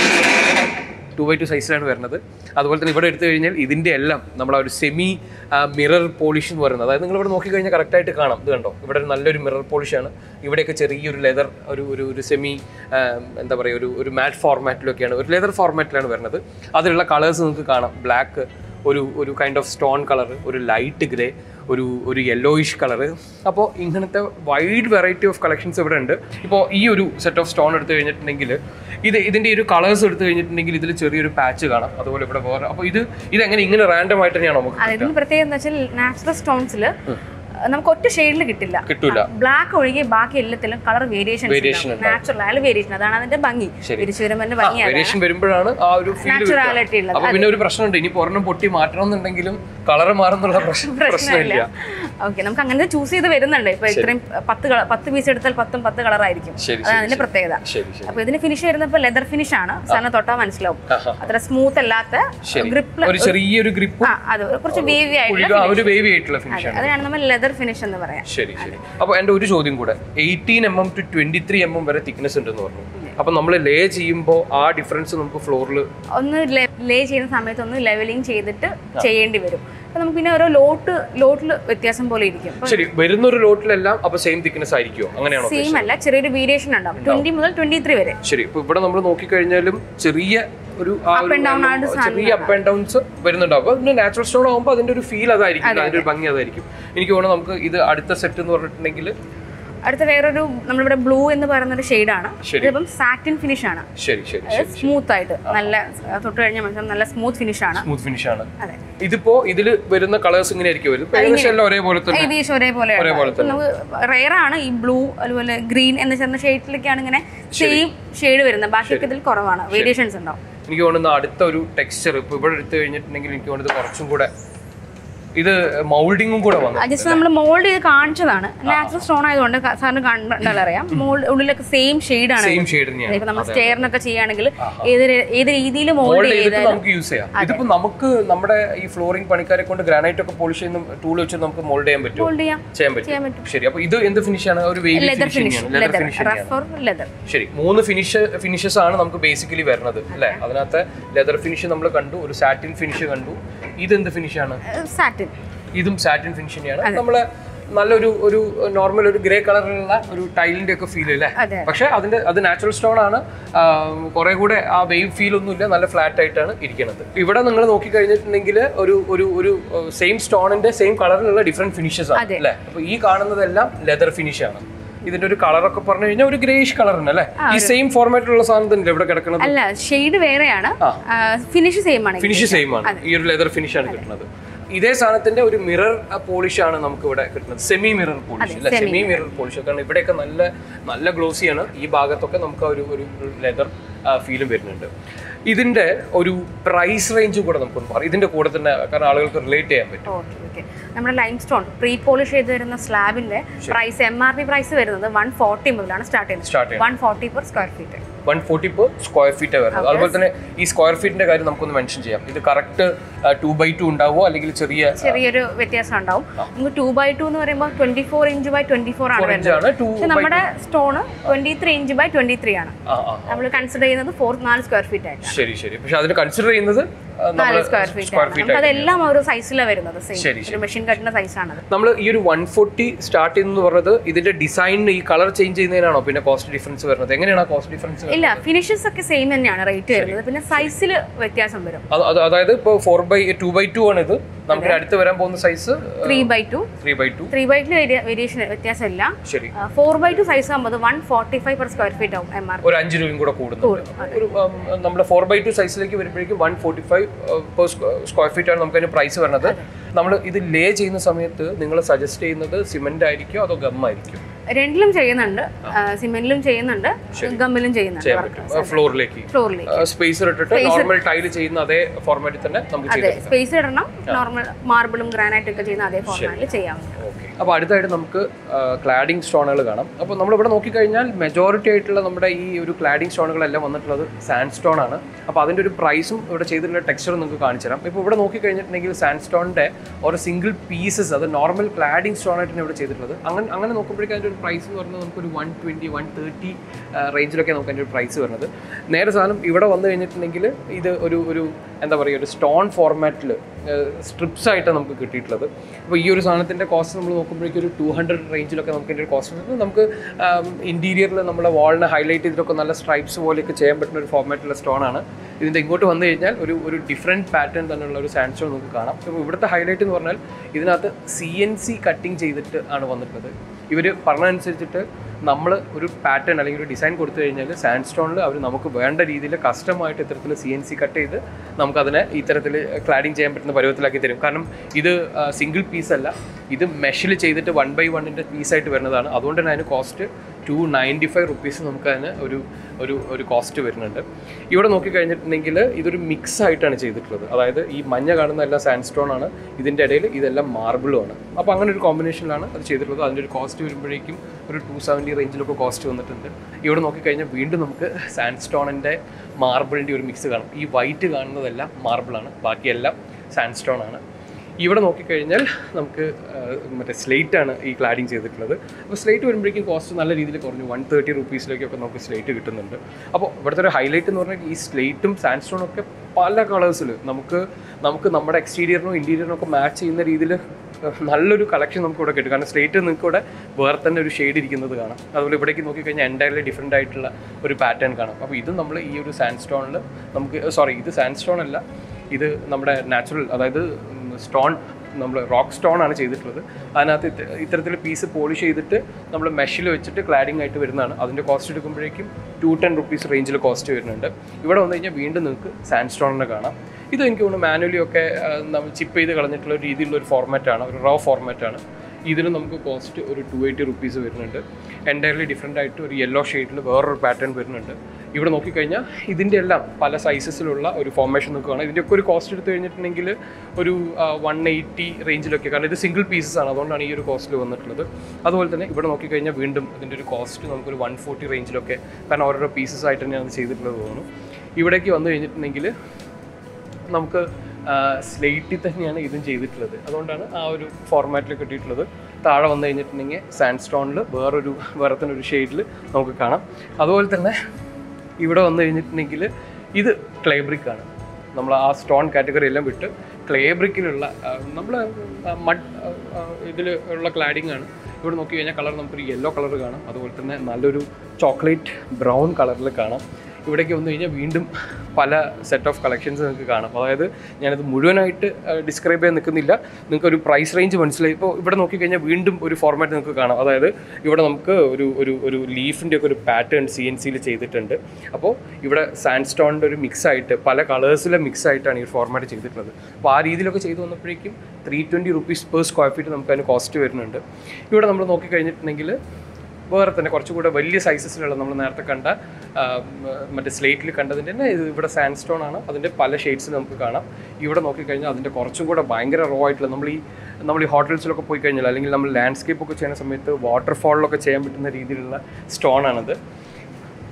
two by two സൈസിലാണ് വരുന്നത് അതുപോലെ തന്നെ ഇവിടെ എടുത്തു കഴിഞ്ഞാൽ ഇതിൻ്റെ എല്ലാം നമ്മൾ ഒരു സെമി മിറർ പോളിഷ് എന്ന് പറയുന്നത് അതായത് നിങ്ങൾ ഇവിടെ നോക്കിക്കഴിഞ്ഞാൽ കറക്റ്റായിട്ട് കാണാം ഇത് കണ്ടോ ഇവിടെ ഒരു നല്ലൊരു മിറർ പോളിഷാണ് ഇവിടെയൊക്കെ ചെറിയൊരു ലെതർ ഒരു ഒരു ഒരു സെമി എന്താ പറയുക ഒരു ഒരു മാറ്റ് ഫോർമാറ്റിലൊക്കെയാണ് ഒരു ലെതർ ഫോർമാറ്റിലാണ് വരുന്നത് അതിലുള്ള കളേഴ്സ് നിങ്ങൾക്ക് കാണാം ബ്ലാക്ക് ഒരു ഒരു കൈൻഡ് ഓഫ് സ്റ്റോൺ കളർ ഒരു ലൈറ്റ് ഗ്രേ ഒരു ഒരു യെല്ലോയിഷ് കളർ അപ്പോൾ ഇങ്ങനത്തെ വൈഡ് വെറൈറ്റി ഓഫ് കളക്ഷൻസ് ഇവിടെ ഉണ്ട് ഇപ്പോൾ ഈ ഒരു സെറ്റ് ഓഫ് സ്റ്റോൺ എടുത്തു കഴിഞ്ഞിട്ടുണ്ടെങ്കിൽ ഇത് ഇതിൻ്റെ ഒരു കളേഴ്സ് എടുത്തു കഴിഞ്ഞിട്ടുണ്ടെങ്കിൽ ഇതിൽ ചെറിയൊരു പാച്ച് കാണാം അതുപോലെ ഇവിടെ വേറെ അപ്പോൾ ഇത് ഇതെങ്ങനെ ഇങ്ങനെ റാൻഡം ആയിട്ട് തന്നെയാണ് നമുക്ക് അതിന് പ്രത്യേകത എന്താ വെച്ചാൽ നാച്ചുറൽ സ്റ്റോൺസിൽ നമുക്ക് ഒറ്റ ഷെയ്ഡിൽ കിട്ടില്ല കിട്ടൂല ബ്ലാക്ക് ഒഴികെ ബാക്കി എല്ലാത്തിലും കളർ വേരിയേഷൻ Variation നാച്ചുറൽ ആയാലും വേരിയേഷൻ അതാണ് അതിന്റെ ഭംഗി തിരിച്ചു വരുമ്പോൾ അതിന്റെ ഭംഗി അതാണ് വേരിയേഷൻ വരുമ്പോഴാണ് ആ ഒരു ഫീൽ നാച്ചുറാലിറ്റി ഉള്ളത് അപ്പൊ പിന്നെ ഒരു പ്രശ്നമുണ്ട് ഇനി ഒരെണ്ണം പൊട്ടി മാറ്റണം എന്നുണ്ടെങ്കിലും കളർ മാറുന്നുള്ള പ്രശ്നം പ്രശ്നമില്ല ഓക്കെ നമുക്ക് അങ്ങനെ ചൂസ് ചെയ്ത് വരുന്നുണ്ട് ഇപ്പൊ ഇത്രയും പത്ത് കള- പത്ത് പീസ് എടുത്താൽ പത്തും പത്ത് കളർ ആയിരിക്കും ശരി അതാണ് അതിന്റെ പ്രത്യേകത ശരി ശരി അപ്പൊ ഇതിന് ഫിനിഷ് വരുന്നപ്പോ ലെതർ ഫിനിഷ് ആണ് സാധനം തൊട്ടാൽ മനസ്സിലാവും ആഹാ. അത്ര സ്മൂത്ത് അല്ലാത്ത ശരി ഗ്രിപ്പ് ഒരു ചെറിയൊരു ഗ്രിപ്പും ആ അത് കുറച്ച് വേവി ആയിട്ടുള്ള ആ ഒരു വേവി ആയിട്ടുള്ള ഫിനിഷ് ആണ് അതിനാണ് നമ്മൾ ലെതർ ഫിനിഷ് എന്ന് പറയാം ശരി ശരി അപ്പൊ എന്റെ ഒരു ചോദ്യം കൂടെ eighteen M M to twenty three M M വരെ തിക്നെസ് ഉണ്ടെന്ന് പറഞ്ഞു അപ്പൊ നമ്മൾ ലേ ചെയ്യുമ്പോൾ ആ ഡിഫറൻസ് നമുക്ക് ഫ്ലോറിൽ ഒന്ന് ലേ ചെയ്യുന്ന സമയത്ത് ഒന്ന് ലെവലിംഗ് ചെയ്തിട്ട് ചെയ്യേണ്ടി വരും അപ്പൊ നമുക്ക് പിന്നെ ഓരോ ലോട്ട് ലോട്ടിൽ വ്യത്യാസം പോലെ ഇരിക്കും ശരി വരുന്ന ഒരു ലോട്ടിലെല്ലാം അപ്പൊ സെയിം തിക്നെസ് ആയിരിക്കുമോ അങ്ങനെയാണോ സെയിം അല്ല ചെറിയൊരു വേരിയേഷൻ ഉണ്ടാവും ട്വന്റി മുതൽ ട്വന്റി ത്രീ വരെ ശരി ഇപ്പൊ ഇവിടെ നമ്മൾ നോക്കിക്കഴിഞ്ഞാലും ചെറിയ ഒരു ആ ഒരു and down ആയിട്ട് ചെറിയ അപ്പ് ആൻഡ് ഡൗൺസ് വരുന്നുണ്ടാവും അപ്പൊ പിന്നെ നാച്ചുറൽ സ്റ്റോൺ ആകുമ്പോൾ അതിന്റെ ഒരു ഫീൽ അതായിരിക്കും അതിന്റെ ഒരു ഭംഗി അതായിരിക്കും എനിക്ക് തോന്നുന്നു നമുക്ക് ഇത് അടുത്ത സെറ്റ് എന്ന് പറഞ്ഞിട്ടുണ്ടെങ്കിൽ അടുത്ത വേറൊരു നമ്മളിവിടെ ബ്ലൂ എന്ന് പറയുന്ന ഒരു ഷെയ്ഡാണ് ശരി. ഇതിപ്പം സാറ്റിൻ ഫിനിഷ് ആണ് ശരി ശരി ശരി സ്മൂത്ത് ആയിട്ട് നല്ല ആ, തൊട്ട് കഴിഞ്ഞാൽ മനസ്സിലാവും നല്ല സ്മൂത്ത് ഫിനിഷ് ആണ് സ്മൂത്ത് ഫിനിഷ് ആണ് അതെ ഇതിപ്പോ ഇതിൽ വരുന്ന കളേഴ്സ് ഇങ്ങനെ ആയിരിക്കും വരും ഏകദേശം എല്ലാം ഒരേപോലെ തന്നെ ഏകദേശം ഒരേപോലെ ഒരേപോലെ തന്നെ നമുക്ക് റെയർ ആണ് ഈ ബ്ലൂ അതുപോലെ ഗ്രീൻ എന്ന ചേർന്ന ഷെയ്ഡിലേക്കാണ് ഇങ്ങനെ സെയിം ഷെയ്ഡ് വരുന്നത് ബാക്കിയൊക്കെ ഇതിൽ കുറവാണ് വേരിയേഷൻസ് ഉണ്ടാവും എനിക്ക് തോന്നുന്ന അടുത്ത ഒരു ടെക്സ്ചർ ഇപ്പൊ ഇവിടെ എടുത്തു കഴിഞ്ഞിട്ടുണ്ടെങ്കിൽ എനിക്ക് തോന്നുന്നത് കുറച്ചും കൂടെ ഇത് മൗൾഡിങ്ങും കൂടെ വന്നു ജസ്റ്റ് നമ്മൾ മോൾഡ് ചെയ്ത് കാണിച്ചതാണ് നാച്ചുറൽ സ്റ്റോൺ ആയതുകൊണ്ട് ക- സാറിന് കണ്ടാൽ അറിയാം മോൾഡ് ഉള്ളിലൊക്കെ സെയിം ഷെയ്ഡാണ് സെയിം ഷെയ്ഡ് തന്നെയാണ് ഇപ്പൊ നമ്മൾ സ്റ്റെയറിനൊക്കെ ചെയ്യുകയാണെങ്കിൽ ഏത് ര- ഏത് രീതിയിൽ മോൾഡ് മോൾഡ് ചെയ്ത് ചെയ്തിട്ട് നമുക്ക് യൂസ് ചെയ്യാം ഇതിപ്പോ നമുക്ക് നമ്മുടെ ഈ ഫ്ലോറിംഗ് പണിക്കാരെ കൊണ്ട് ഗ്രാനൈറ്റ് ഒക്കെ പോളിഷ് ചെയ്യുന്ന ടൂൾ വെച്ച് നമുക്ക് മോൾഡ് ചെയ്യാൻ പറ്റുമോ മോൾഡ് ചെയ്യാം ചെയ്യാൻ ചെയ്യാൻ പറ്റും ശരി അപ്പൊ ഇത് എന്ത് ഫിനിഷ് ആണ് ഒരു വേവി ലെതർ ഫിനിഷിംഗ് ഫിനിഷ് ആണ് ലെതർ ലെതർ ഫിനിഷിംഗ് ആണ് റഫ് ഓർ ലെതർ ശരി മൂന്ന് ഫിനിഷ് ഫിനിഷസ് ആണ് നമുക്ക് ബേസിക്കലി വരുന്നത് അല്ലേ അതിനകത്ത് ലെതർ ഫിനിഷ് നമ്മൾ കണ്ടു ഒരു സാറ്റിൻ ഫിനിഷ് കണ്ടു ഇതെന്ത് ഫിനിഷ് ആണ് സാറ്റിൻ ഇതും സാറ്റിൻ ഫിനിഷ് തന്നെയാണ് നമ്മള് നല്ലൊരു ഒരു നോർമൽ ഒരു ഗ്രേ കളറിലുള്ള ഒരു ടൈലിന്റെ ഒക്കെ ഫീൽ അല്ലേ അതെ. പക്ഷെ അതിന്റെ അത് നാച്ചുറൽ സ്റ്റോൺ ആണ് കുറെ കൂടെ ആ വേവ് ഫീൽ ഒന്നുമില്ല നല്ല ഫ്ലാറ്റ് ആയിട്ടാണ് ഇരിക്കുന്നത് ഇവിടെ നിങ്ങൾ നോക്കി കഴിഞ്ഞിട്ടുണ്ടെങ്കിൽ ഒരു ഒരു ഒരു സെയിം സ്റ്റോണിന്റെ സെയിം കളറിലുള്ള ഡിഫറെന്റ് ഫിനിഷസ് ആണ് അല്ലേ അപ്പൊ ഈ കാണുന്നതെല്ലാം ലെതർ ഫിനിഷ് ആണ് ഇതിന്റെ ഒരു കളർ ഒക്കെ പറഞ്ഞു കഴിഞ്ഞാൽ ഒരു ഗ്രേഷ് കളർ ഉണ്ട് അല്ലേ ഈ സെയിം ഫോർമാറ്റിലുള്ള സാധനം തന്നെ ഇവിടെ കിടക്കുന്നത് അല്ല ഷെയ്ഡ് വേറെയാണ് ഫിനിഷ് സെയിം ആണ് ഫിനിഷ് സെയിം ആണ് ഈ ഒരു ലെതർ ഫിനിഷ് ആണ് കിട്ടുന്നത് ഇതേ സാധനത്തിന്റെ ഒരു മിറർ പോളിഷ് ആണ് നമുക്ക് ഇവിടെ കിട്ടുന്നത് സെമി മിറർ പോളിഷ് അല്ലെ സെമി മിറർ പോളിഷ് കാരണം ഇവിടെയൊക്കെ നല്ല നല്ല ഗ്ലോസി ആണ് ഈ ഭാഗത്തൊക്കെ നമുക്ക് ആ ഒരു ഒരു ലെതർ ഫീലും വരുന്നുണ്ട് ഇതിന്റെ ഒരു പ്രൈസ് റേഞ്ച് കൂടെ നമുക്ക് പറയാം ഇതിന്റെ കൂടെ തന്നെ കാരണം ആളുകൾക്ക് റിലേറ്റ് ചെയ്യാൻ പറ്റും ഓക്കെ ഓക്കെ നമ്മുടെ ലൈം സ്റ്റോൺ പ്രീ പോളിഷ് ചെയ്ത് വരുന്ന സ്ലാബിന്റെ price M R P price വരുന്നത് വൺ ഫോർട്ടി മുതലാണ് സ്റ്റാർട്ട് ചെയ്യുന്നത് സ്റ്റാർട്ട് ചെയ്യാം one forty per square feet one forty per square feet വരുന്നത് അതുപോലെ തന്നെ ഈ സ്ക്വയർ ഫീറ്റിന്റെ കാര്യം നമുക്കൊന്ന് മെൻഷൻ ചെയ്യാം ഇത് കറക്റ്റ് ടു ബൈ ടു ഉണ്ടാവുമോ അല്ലെങ്കിൽ ചെറിയ ചെറിയൊരു വ്യത്യാസം ഉണ്ടാവും നമുക്ക് ടു ബൈ ടു എന്ന് പറയുമ്പോൾ twenty four inch by twenty four ആണ് വരുന്നത് ആണ് ടു പക്ഷെ നമ്മുടെ stone twenty three inch by twenty three ആണ് ആ ആ നമ്മൾ കൺസിഡർ ചെയ്യുന്നത് ഫോർ നാല് സ്ക്വയർ ഫീറ്റ് ആയിട്ട് ശരി ശരി പക്ഷെ അതിന് കൺസിഡർ ചെയ്യുന്നത് ആ, നാല് നമ്മള് സ്ക്വയർ ഫീറ്റ് സ്ക്വയർ ആണ് ഫീറ്റ് നമുക്ക് അതെല്ലാം ഒരു സൈസിലാണ് വരുന്നത് ശരി, സെയിം ഒരു മെഷീൻ കട്ടിന്റെ സൈസാണത് നമ്മൾ ഈ ഒരു വൺ ഫോർട്ടി സ്റ്റാർട്ട് ചെയ്യുന്നത് പറഞ്ഞത് ഇതിന്റെ ഡിസൈനിന് ഈ കളർ ചേഞ്ച് ചെയ്യുന്നതിനാണോ പിന്നെ കോസ്റ്റ് ഡിഫറൻസ് വരുന്നത് എങ്ങനെയാണ് കോസ്റ്റ് ഡിഫറൻസ് ഇല്ല ഫിനിഷസ് ഒക്കെ സെയിം തന്നെയാണ് റേറ്റ് വരുന്നത് പിന്നെ സൈസിൽ വ്യത്യാസം വരും അതായത് ഇപ്പോൾ four by two by two ആണ് ഇത് നമുക്ക് അടുത്ത് വരാൻ പോകുന്ന size three by two three by two three ബൈറ്റിൽ വേരിയേഷൻ വ്യത്യാസമില്ല ശരി ഫോർ ബൈ ടു സൈസ് ആകുമ്പോൾ one forty five per square feet ആവും എം ആർ ഒരു അഞ്ച് രൂപയും കൂടെ കൂടുന്നുണ്ട് ഒരു നമ്മുടെ ഫോർ ബൈ ടു സൈസിലേക്ക് വരുമ്പോഴേക്കും one forty five per square feet ആണ് നമുക്ക് അതിന് പ്രൈസ് വരുന്നത് നമ്മൾ ഇത് ലേ ചെയ്യുന്ന സമയത്ത് നിങ്ങൾ സജസ്റ്റ് ചെയ്യുന്നത് സിമെന്റ് ആയിരിക്കും അതോ ഗം ആയിരിക്കും രണ്ടിലും ചെയ്യുന്നുണ്ട് സിമെന്റിലും ചെയ്യുന്നുണ്ട് ഗമ്മിലും ചെയ്യുന്നുണ്ട് ചെയ്യാൻ പറ്റും ഫ്ലോറിലേക്ക് ഫ്ലോറിലേക്ക് സ്പേസർ ഇട്ടിട്ട് നോർമൽ ടൈൽ ചെയ്യുന്ന അതേ ഫോർമാറ്റിൽ തന്നെ നമുക്ക് അതെ ചെയ്തെടുക്കാം സ്പേസ് ഇടണം നോർമൽ മാർബിളും ഗ്രാനൈറ്റും ഒക്കെ ചെയ്യുന്ന അതേ ഫോർമാറ്റിൽ ചെയ്യാം ഓക്കെ അപ്പോൾ അടുത്തായിട്ട് നമുക്ക് ക്ലാഡിംഗ് സ്റ്റോണുകൾ കാണാം അപ്പോൾ നമ്മളിവിടെ നോക്കിക്കഴിഞ്ഞാൽ മെജോറിറ്റി ആയിട്ടുള്ള നമ്മുടെ ഈ ഒരു ക്ലാഡിംഗ് സ്റ്റോണുകളെല്ലാം വന്നിട്ടുള്ളത് സാൻഡ് സ്റ്റോൺ ആണ് അപ്പോൾ അതിൻ്റെ ഒരു പ്രൈസും ഇവിടെ ചെയ്തിട്ടുള്ള ടെക്സ്ചറും നിങ്ങൾക്ക് കാണിച്ചു തരാം ഇപ്പോൾ ഇവിടെ നോക്കിക്കഴിഞ്ഞിട്ടുണ്ടെങ്കിൽ സാൻഡ് സ്റ്റോണിൻ്റെ ഓരോ സിംഗിൾ പീസസ് അത് നോർമൽ ക്ലാഡിംഗ് സ്റ്റോൺ ആയിട്ടാണ് ഇവിടെ ചെയ്തിട്ടുള്ളത് അങ്ങനെ അങ്ങനെ നോക്കുമ്പോഴേക്കും അതിൻ്റെ ഒരു പ്രൈസ് എന്ന് പറയുന്നത് നമുക്കൊരു വൺ ട്വൻറ്റി വൺ തേർട്ടി റേഞ്ചിലൊക്കെ നമുക്ക് അതിൻ്റെ ഒരു പ്രൈസ് വരുന്നത് നേരെ സാധനം ഇവിടെ വന്നു കഴിഞ്ഞിട്ടുണ്ടെങ്കിൽ ഇത് ഒരു ഒരു എന്താ പറയുക ഒരു സ്റ്റോൺ ഫോർമാറ്റിൽ സ്ട്രിപ്സ് ആയിട്ടാണ് നമുക്ക് കിട്ടിയിട്ടുള്ളത് അപ്പോൾ ഈ ഒരു സാധനത്തിൻ്റെ കോസ്റ്റ് നമ്മൾ നോക്കുമ്പോഴേക്കും ഒരു ടു ഹൺഡ്രഡ് റേഞ്ചിലൊക്കെ നമുക്ക് ഇതിൻ്റെ ഒരു കോസ്റ്റ് വരുന്നത് നമുക്ക് ഇൻറ്റീരിയറിൽ നമ്മുടെ വാളിനെ ഹൈലൈറ്റ് ചെയ്തിട്ടൊക്കെ നല്ല സ്ട്രൈപ്സ് പോലെയൊക്കെ ചെയ്യാൻ പറ്റുന്ന ഒരു ഫോർമാറ്റിലുള്ള സ്റ്റോൺ ആണ് ഇതിൻ്റെ ഇങ്ങോട്ട് വന്നു കഴിഞ്ഞാൽ ഒരു ഒരു ഡിഫറെൻറ്റ് പാറ്റേൺ തന്നെയുള്ള ഒരു സാൻഡ് സ്റ്റോൺ നമുക്ക് കാണാം അപ്പോൾ ഇവിടുത്തെ ഹൈലൈറ്റ് എന്ന് പറഞ്ഞാൽ ഇതിനകത്ത് സി എൻ സി കട്ടിങ് ചെയ്തിട്ട് ആണ് വന്നിട്ടുള്ളത് ഇവർ പറഞ്ഞതനുസരിച്ചിട്ട് നമ്മൾ ഒരു പാറ്റേൺ അല്ലെങ്കിൽ ഒരു ഡിസൈൻ കൊടുത്തു കഴിഞ്ഞാൽ സാൻഡ് സ്റ്റോണിൽ അവർ നമുക്ക് വേണ്ട രീതിയിൽ കസ്റ്റമായിട്ട് ഇത്തരത്തിൽ സി എൻ സി കട്ട് ചെയ്ത് നമുക്കതിനെ ഇത്തരത്തിൽ ക്ലാഡിങ് ചെയ്യാൻ പറ്റുന്ന പരുവത്തിലാക്കി തരും കാരണം ഇത് സിംഗിൾ പീസ് അല്ല ഇത് മെഷിൽ ചെയ്തിട്ട് വൺ ബൈ വണ്ണിൻ്റെ പീസായിട്ട് വരുന്നതാണ് അതുകൊണ്ട് തന്നെ അതിന് cost two ninety five rupees നമുക്ക് അതിന് ഒരു ഒരു ഒരു കോസ്റ്റ് വരുന്നുണ്ട് ഇവിടെ നോക്കിക്കഴിഞ്ഞിട്ടുണ്ടെങ്കിൽ ഇതൊരു മിക്സ് ആയിട്ടാണ് ചെയ്തിട്ടുള്ളത് അതായത് ഈ മഞ്ഞ കാണുന്ന എല്ലാം സാൻഡ് സ്റ്റോൺ ആണ് ഇതിൻ്റെ ഇടയിൽ ഇതെല്ലാം മാർബിളും ആണ് അപ്പോൾ അങ്ങനെ ഒരു കോമ്പിനേഷനിലാണ് അത് ചെയ്തിട്ടുള്ളത് അതിൻ്റെ ഒരു കോസ്റ്റ് വരുമ്പോഴേക്കും ഒരു ടു സെവൻറ്റി റേഞ്ചിലൊക്കെ കോസ്റ്റ് വന്നിട്ടുണ്ട് ഇവിടെ നോക്കിക്കഴിഞ്ഞാൽ വീണ്ടും നമുക്ക് സാൻഡ് സ്റ്റോണിൻ്റെ മാർബിളിൻ്റെ ഒരു മിക്സ് കാണും ഈ വൈറ്റ് കാണുന്നതെല്ലാം മാർബിളാണ് ബാക്കിയെല്ലാം സാൻഡ് സ്റ്റോൺ ആണ് ഇവിടെ നോക്കിക്കഴിഞ്ഞാൽ നമുക്ക് ആ, മറ്റേ സ്ലേറ്റ് ആണ് ഈ ക്ലാഡിങ് ചെയ്തിട്ടുള്ളത് അപ്പോൾ സ്ലേറ്റ് വരുമ്പോഴേക്കും കോസ്റ്റ് നല്ല രീതിയിൽ കുറഞ്ഞു വൺ തേർട്ടി റുപ്പീസിലേക്കൊക്കെ നമുക്ക് സ്ലേറ്റ് കിട്ടുന്നുണ്ട് അപ്പോൾ ഇവിടുത്തെ ഒരു ഹൈലൈറ്റ് എന്ന് പറഞ്ഞാൽ ഈ സ്ലേറ്റും സാൻഡ് സ്റ്റോണും ഒക്കെ പല കളേഴ്സിൽ നമുക്ക് നമുക്ക് നമ്മുടെ എക്സ്റ്റീരിയറിനും ഇൻറ്റീരിയറിനും ഒക്കെ മാച്ച് ചെയ്യുന്ന രീതിയിൽ നല്ലൊരു കളക്ഷൻ നമുക്ക് ഇവിടെ കിട്ടും കാരണം സ്ലേറ്റ് നിങ്ങൾക്ക് ഇവിടെ വേറെ തന്നെ ഒരു ഷെയ്ഡ് ഇരിക്കുന്നത് കാണാം അതുപോലെ ഇവിടേക്ക് നോക്കിക്കഴിഞ്ഞാൽ എൻറ്റയർലി ഡിഫറെൻ്റ് ആയിട്ടുള്ള ഒരു പാറ്റേൺ കാണാം അപ്പോൾ ഇത് നമ്മൾ ഈ ഒരു സാൻഡ് സ്റ്റോണിൽ നമുക്ക് സോറി ഇത് സാൻഡ് സ്റ്റോൺ അല്ല ഇത് നമ്മുടെ നാച്ചുറൽ അതായത് സ്റ്റോൺ നമ്മൾ റോക്ക് സ്റ്റോൺ ആണ് ചെയ്തിട്ടുള്ളത് അതിനകത്ത് ഇത്ത- ഇത്തരത്തിൽ പീസ് പോളിഷ് ചെയ്തിട്ട് നമ്മൾ മെഷിൽ വെച്ചിട്ട് ക്ലാഡിംഗ് ആയിട്ട് വരുന്നതാണ് അതിൻ്റെ കോസ്റ്റ് എടുക്കുമ്പോഴേക്കും ടു ടെൻ റുപ്പീസ് റേഞ്ചിൽ കോസ്റ്റ് വരുന്നുണ്ട് ഇവിടെ വന്നു കഴിഞ്ഞാൽ വീണ്ടും നിങ്ങൾക്ക് സാൻഡ് സ്റ്റോണിനെ കാണാം ഇത് എനിക്ക് തോന്നുന്നു മാനുവലി ഒക്കെ ആ, നമ്മൾ ചിപ്പ് ചെയ്ത് കളഞ്ഞിട്ടുള്ള ഒരു രീതിയിലുള്ള ഒരു ഫോർമാറ്റാണ് ഒരു റോ ഫോർമാറ്റാണ് ഇതിന് നമുക്ക് കോസ്റ്റ് ഒരു ടു എയ്റ്റി റുപ്പീസ് വരുന്നുണ്ട് എൻറ്റയർലി ഡിഫറെൻ്റ് ആയിട്ട് ഒരു യെല്ലോ ഷെയ്ഡിൽ വേറൊരു പാറ്റേൺ വരുന്നുണ്ട് ഇവിടെ നോക്കിക്കഴിഞ്ഞാൽ ഇതിൻ്റെ എല്ലാം പല സൈസസിലുള്ള ഒരു ഫോർമേഷൻ നോക്കുകയാണ് ഇതിൻ്റെയൊക്കെ ഒരു കോസ്റ്റ് എടുത്തു കഴിഞ്ഞിട്ടുണ്ടെങ്കിൽ ഒരു വൺ എയ്റ്റി റേഞ്ചിലൊക്കെ കാരണം ഇത് സിംഗിൾ പീസസ് ആണ് അതുകൊണ്ടാണ് ഈ ഒരു കോസ്റ്റിൽ വന്നിട്ടുള്ളത് അതുപോലെ തന്നെ ഇവിടെ നോക്കിക്കഴിഞ്ഞാൽ വീണ്ടും ഇതിൻ്റെ ഒരു കോസ്റ്റ് നമുക്കൊരു വൺ ഫോർട്ടി റേഞ്ചിലൊക്കെ കാരണം ഓരോരോ പീസസ് ആയിട്ട് തന്നെയാണ് ഇത് ചെയ്തിട്ടുള്ളത് തോന്നുന്നു ഇവിടേക്ക് വന്നു കഴിഞ്ഞിട്ടുണ്ടെങ്കിൽ നമുക്ക് സ്ലേറ്റിൽ തന്നെയാണ് ഇതും ചെയ്തിട്ടുള്ളത് അതുകൊണ്ടാണ് ആ ഒരു ഫോർമാറ്റിൽ കിട്ടിയിട്ടുള്ളത് താഴെ വന്നു കഴിഞ്ഞിട്ടുണ്ടെങ്കിൽ സാൻഡ് സ്റ്റോണിൽ വേറൊരു വേറെ തന്നെ ഒരു ഷെയ്ഡിൽ നമുക്ക് കാണാം അതുപോലെ തന്നെ ഇവിടെ വന്നു കഴിഞ്ഞിട്ടുണ്ടെങ്കിൽ ഇത് ക്ലേ ബ്രിക്ക് ആണ് നമ്മൾ ആ സ്റ്റോൺ കാറ്റഗറി എല്ലാം വിട്ട് ക്ലേ ബ്രിക്കിലുള്ള നമ്മൾ മഡ് ഇതിൽ ഉള്ള ക്ലാഡിംഗ് ആണ് ഇവിടെ നോക്കി കഴിഞ്ഞാൽ കളർ നമുക്കൊരു യെല്ലോ കളർ കാണാം അതുപോലെ തന്നെ നല്ലൊരു ചോക്ലേറ്റ് ബ്രൗൺ കളറിൽ കാണാം ഇവിടേക്ക് വന്നു കഴിഞ്ഞാൽ വീണ്ടും പല സെറ്റ് ഓഫ് കളക്ഷൻസ് നിങ്ങൾക്ക് കാണാം അതായത് ഞാനത് മുഴുവനായിട്ട് ഡിസ്ക്രൈബ് ചെയ്യാൻ നിൽക്കുന്നില്ല നിങ്ങൾക്ക് ഒരു പ്രൈസ് റേഞ്ച് മനസ്സിലായി ഇപ്പോൾ ഇവിടെ നോക്കിക്കഴിഞ്ഞാൽ വീണ്ടും ഒരു ഫോർമാറ്റ് നിങ്ങൾക്ക് കാണാം അതായത് ഇവിടെ നമുക്ക് ഒരു ഒരു ഒരു ലീഫിൻ്റെ ഒക്കെ ഒരു പാറ്റേൺ സി എൻ സിയിൽ ചെയ്തിട്ടുണ്ട് അപ്പോൾ ഇവിടെ സാൻഡ് സ്റ്റോണിൻ്റെ ഒരു മിക്സ് ആയിട്ട് പല കളേഴ്സിലെ മിക്സ് ആയിട്ടാണ് ഈ ഫോർമാറ്റ് ചെയ്തിട്ടുള്ളത് അപ്പോൾ ആ രീതിയിലൊക്കെ ചെയ്തു വന്നപ്പോഴേക്കും three twenty rupees per square feet നമുക്ക് അതിന് കോസ്റ്റ് വരുന്നുണ്ട് ഇവിടെ നമ്മൾ നോക്കിക്കഴിഞ്ഞിട്ടുണ്ടെങ്കിൽ വേറെ തന്നെ കുറച്ചുകൂടെ വലിയ സൈസസിലുള്ള നമ്മൾ നേരത്തെ കണ്ട ആ, മ- മറ്റേ സ്ലേറ്റിൽ കണ്ടതിൻ്റെ തന്നെ ഇത് ഇവിടെ സാൻഡ് സ്റ്റോൺ ആണ് അതിൻ്റെ പല ഷെയ്ഡ്സിൽ നമുക്ക് കാണാം ഇവിടെ നോക്കിക്കഴിഞ്ഞാൽ അതിൻ്റെ കുറച്ചും കൂടെ ഭയങ്കര റോ ആയിട്ടുള്ള നമ്മൾ ഈ നമ്മൾ ഈ ഹോട്ടൽസിലൊക്കെ പോയി കഴിഞ്ഞാൽ അല്ലെങ്കിൽ നമ്മൾ ലാൻഡ്സ്കേപ്പ് ഒക്കെ ചെയ്യുന്ന സമയത്ത് വാട്ടർഫാളിലൊക്കെ ചെയ്യാൻ പറ്റുന്ന രീതിയിലുള്ള സ്റ്റോൺ ആണത്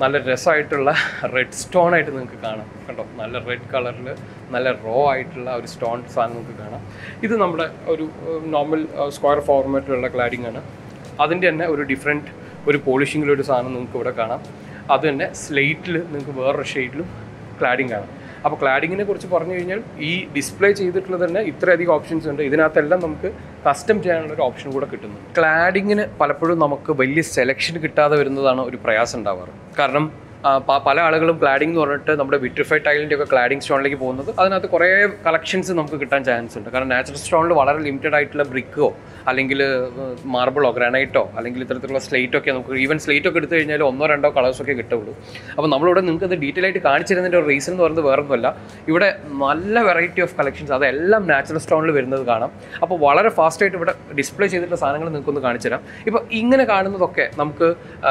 നല്ല രസമായിട്ടുള്ള റെഡ് സ്റ്റോൺ ആയിട്ട് നിങ്ങൾക്ക് കാണാം കണ്ടോ നല്ല റെഡ് കളറിൽ നല്ല റോ ആയിട്ടുള്ള ഒരു സ്റ്റോൺ സാധനം നിങ്ങൾക്ക് കാണാം ഇത് നമ്മുടെ ഒരു നോർമൽ സ്ക്വയർ ഫോർമാറ്റിലുള്ള ക്ലാഡിംഗ് ആണ് അതിൻ്റെ തന്നെ ഒരു ഡിഫറെൻറ്റ് ഒരു പോളിഷിങ്ങിലൊരു സാധനം നിങ്ങൾക്ക് ഇവിടെ കാണാം അത് തന്നെ സ്ലേറ്റിൽ നിങ്ങൾക്ക് വേറൊരു ഷെയ്ഡിലും ക്ലാഡിംഗ് കാണാം അപ്പോൾ ക്ലാഡിങ്ങിനെ കുറിച്ച് പറഞ്ഞു കഴിഞ്ഞാൽ ഈ ഡിസ്പ്ലേ ചെയ്തിട്ടുള്ളത് തന്നെ ഇത്രയധികം ഓപ്ഷൻസ് ഉണ്ട് ഇതിനകത്തെല്ലാം നമുക്ക് കസ്റ്റം ചെയ്യാനുള്ള ഒരു ഓപ്ഷൻ കൂടെ കിട്ടുന്നു ക്ലാഡിങ്ങിന് പലപ്പോഴും നമുക്ക് വലിയ സെലക്ഷൻ കിട്ടാതെ വരുന്നതാണ് ഒരു പ്രയാസം ഉണ്ടാവാറ് കാരണം ആ, പ- പല ആളുകളും ക്ലാഡിംഗ് എന്ന് പറഞ്ഞിട്ട് നമ്മുടെ വിട്രിഫൈഡ് ടൈലിൻ്റെ ഒക്കെ ക്ലാഡിംഗ് സ്റ്റോണിലേക്ക് പോകുന്നത് അതിനകത്ത് കുറേ കളക്ഷൻസ് നമുക്ക് കിട്ടാൻ ചാൻസ് ഉണ്ട് കാരണം നാച്ചുറൽ സ്റ്റോണിൽ വളരെ ലിമിറ്റഡ് ആയിട്ടുള്ള ബ്രിക്കോ അല്ലെങ്കിൽ മാർബിളോ ഗ്രാനൈറ്റോ അല്ലെങ്കിൽ ഇത്തരത്തിലുള്ള സ്ലേറ്റോ ഒക്കെ നമുക്ക് ഈവൻ സ്ലേറ്റ് ഒക്കെ എടുത്തു കഴിഞ്ഞാൽ ഒന്നോ രണ്ടോ കളേഴ്സ് ഒക്കെ കിട്ടുള്ളൂ അപ്പോൾ നമ്മളിവിടെ നിങ്ങൾക്ക് ഇത് ഡീറ്റെയിൽ ആയിട്ട് കാണിച്ചിരുന്നതിൻ്റെ ഒരു റീസൺ എന്ന് പറയുന്നത് വേറെ ഒന്നുമല്ല ഇവിടെ നല്ല വെറൈറ്റി ഓഫ് കളക്ഷൻസ് അതെല്ലാം നാച്ചുറൽ സ്റ്റോണിൽ വരുന്നത് കാണാം അപ്പോൾ വളരെ ഫാസ്റ്റ് ആയിട്ട് ഇവിടെ ഡിസ്പ്ലേ ചെയ്തിട്ടുള്ള സാധനങ്ങൾ നിങ്ങൾക്കൊന്ന് കാണിച്ചു തരാം ഇപ്പോൾ ഇങ്ങനെ കാണുന്നതൊക്കെ നമുക്ക്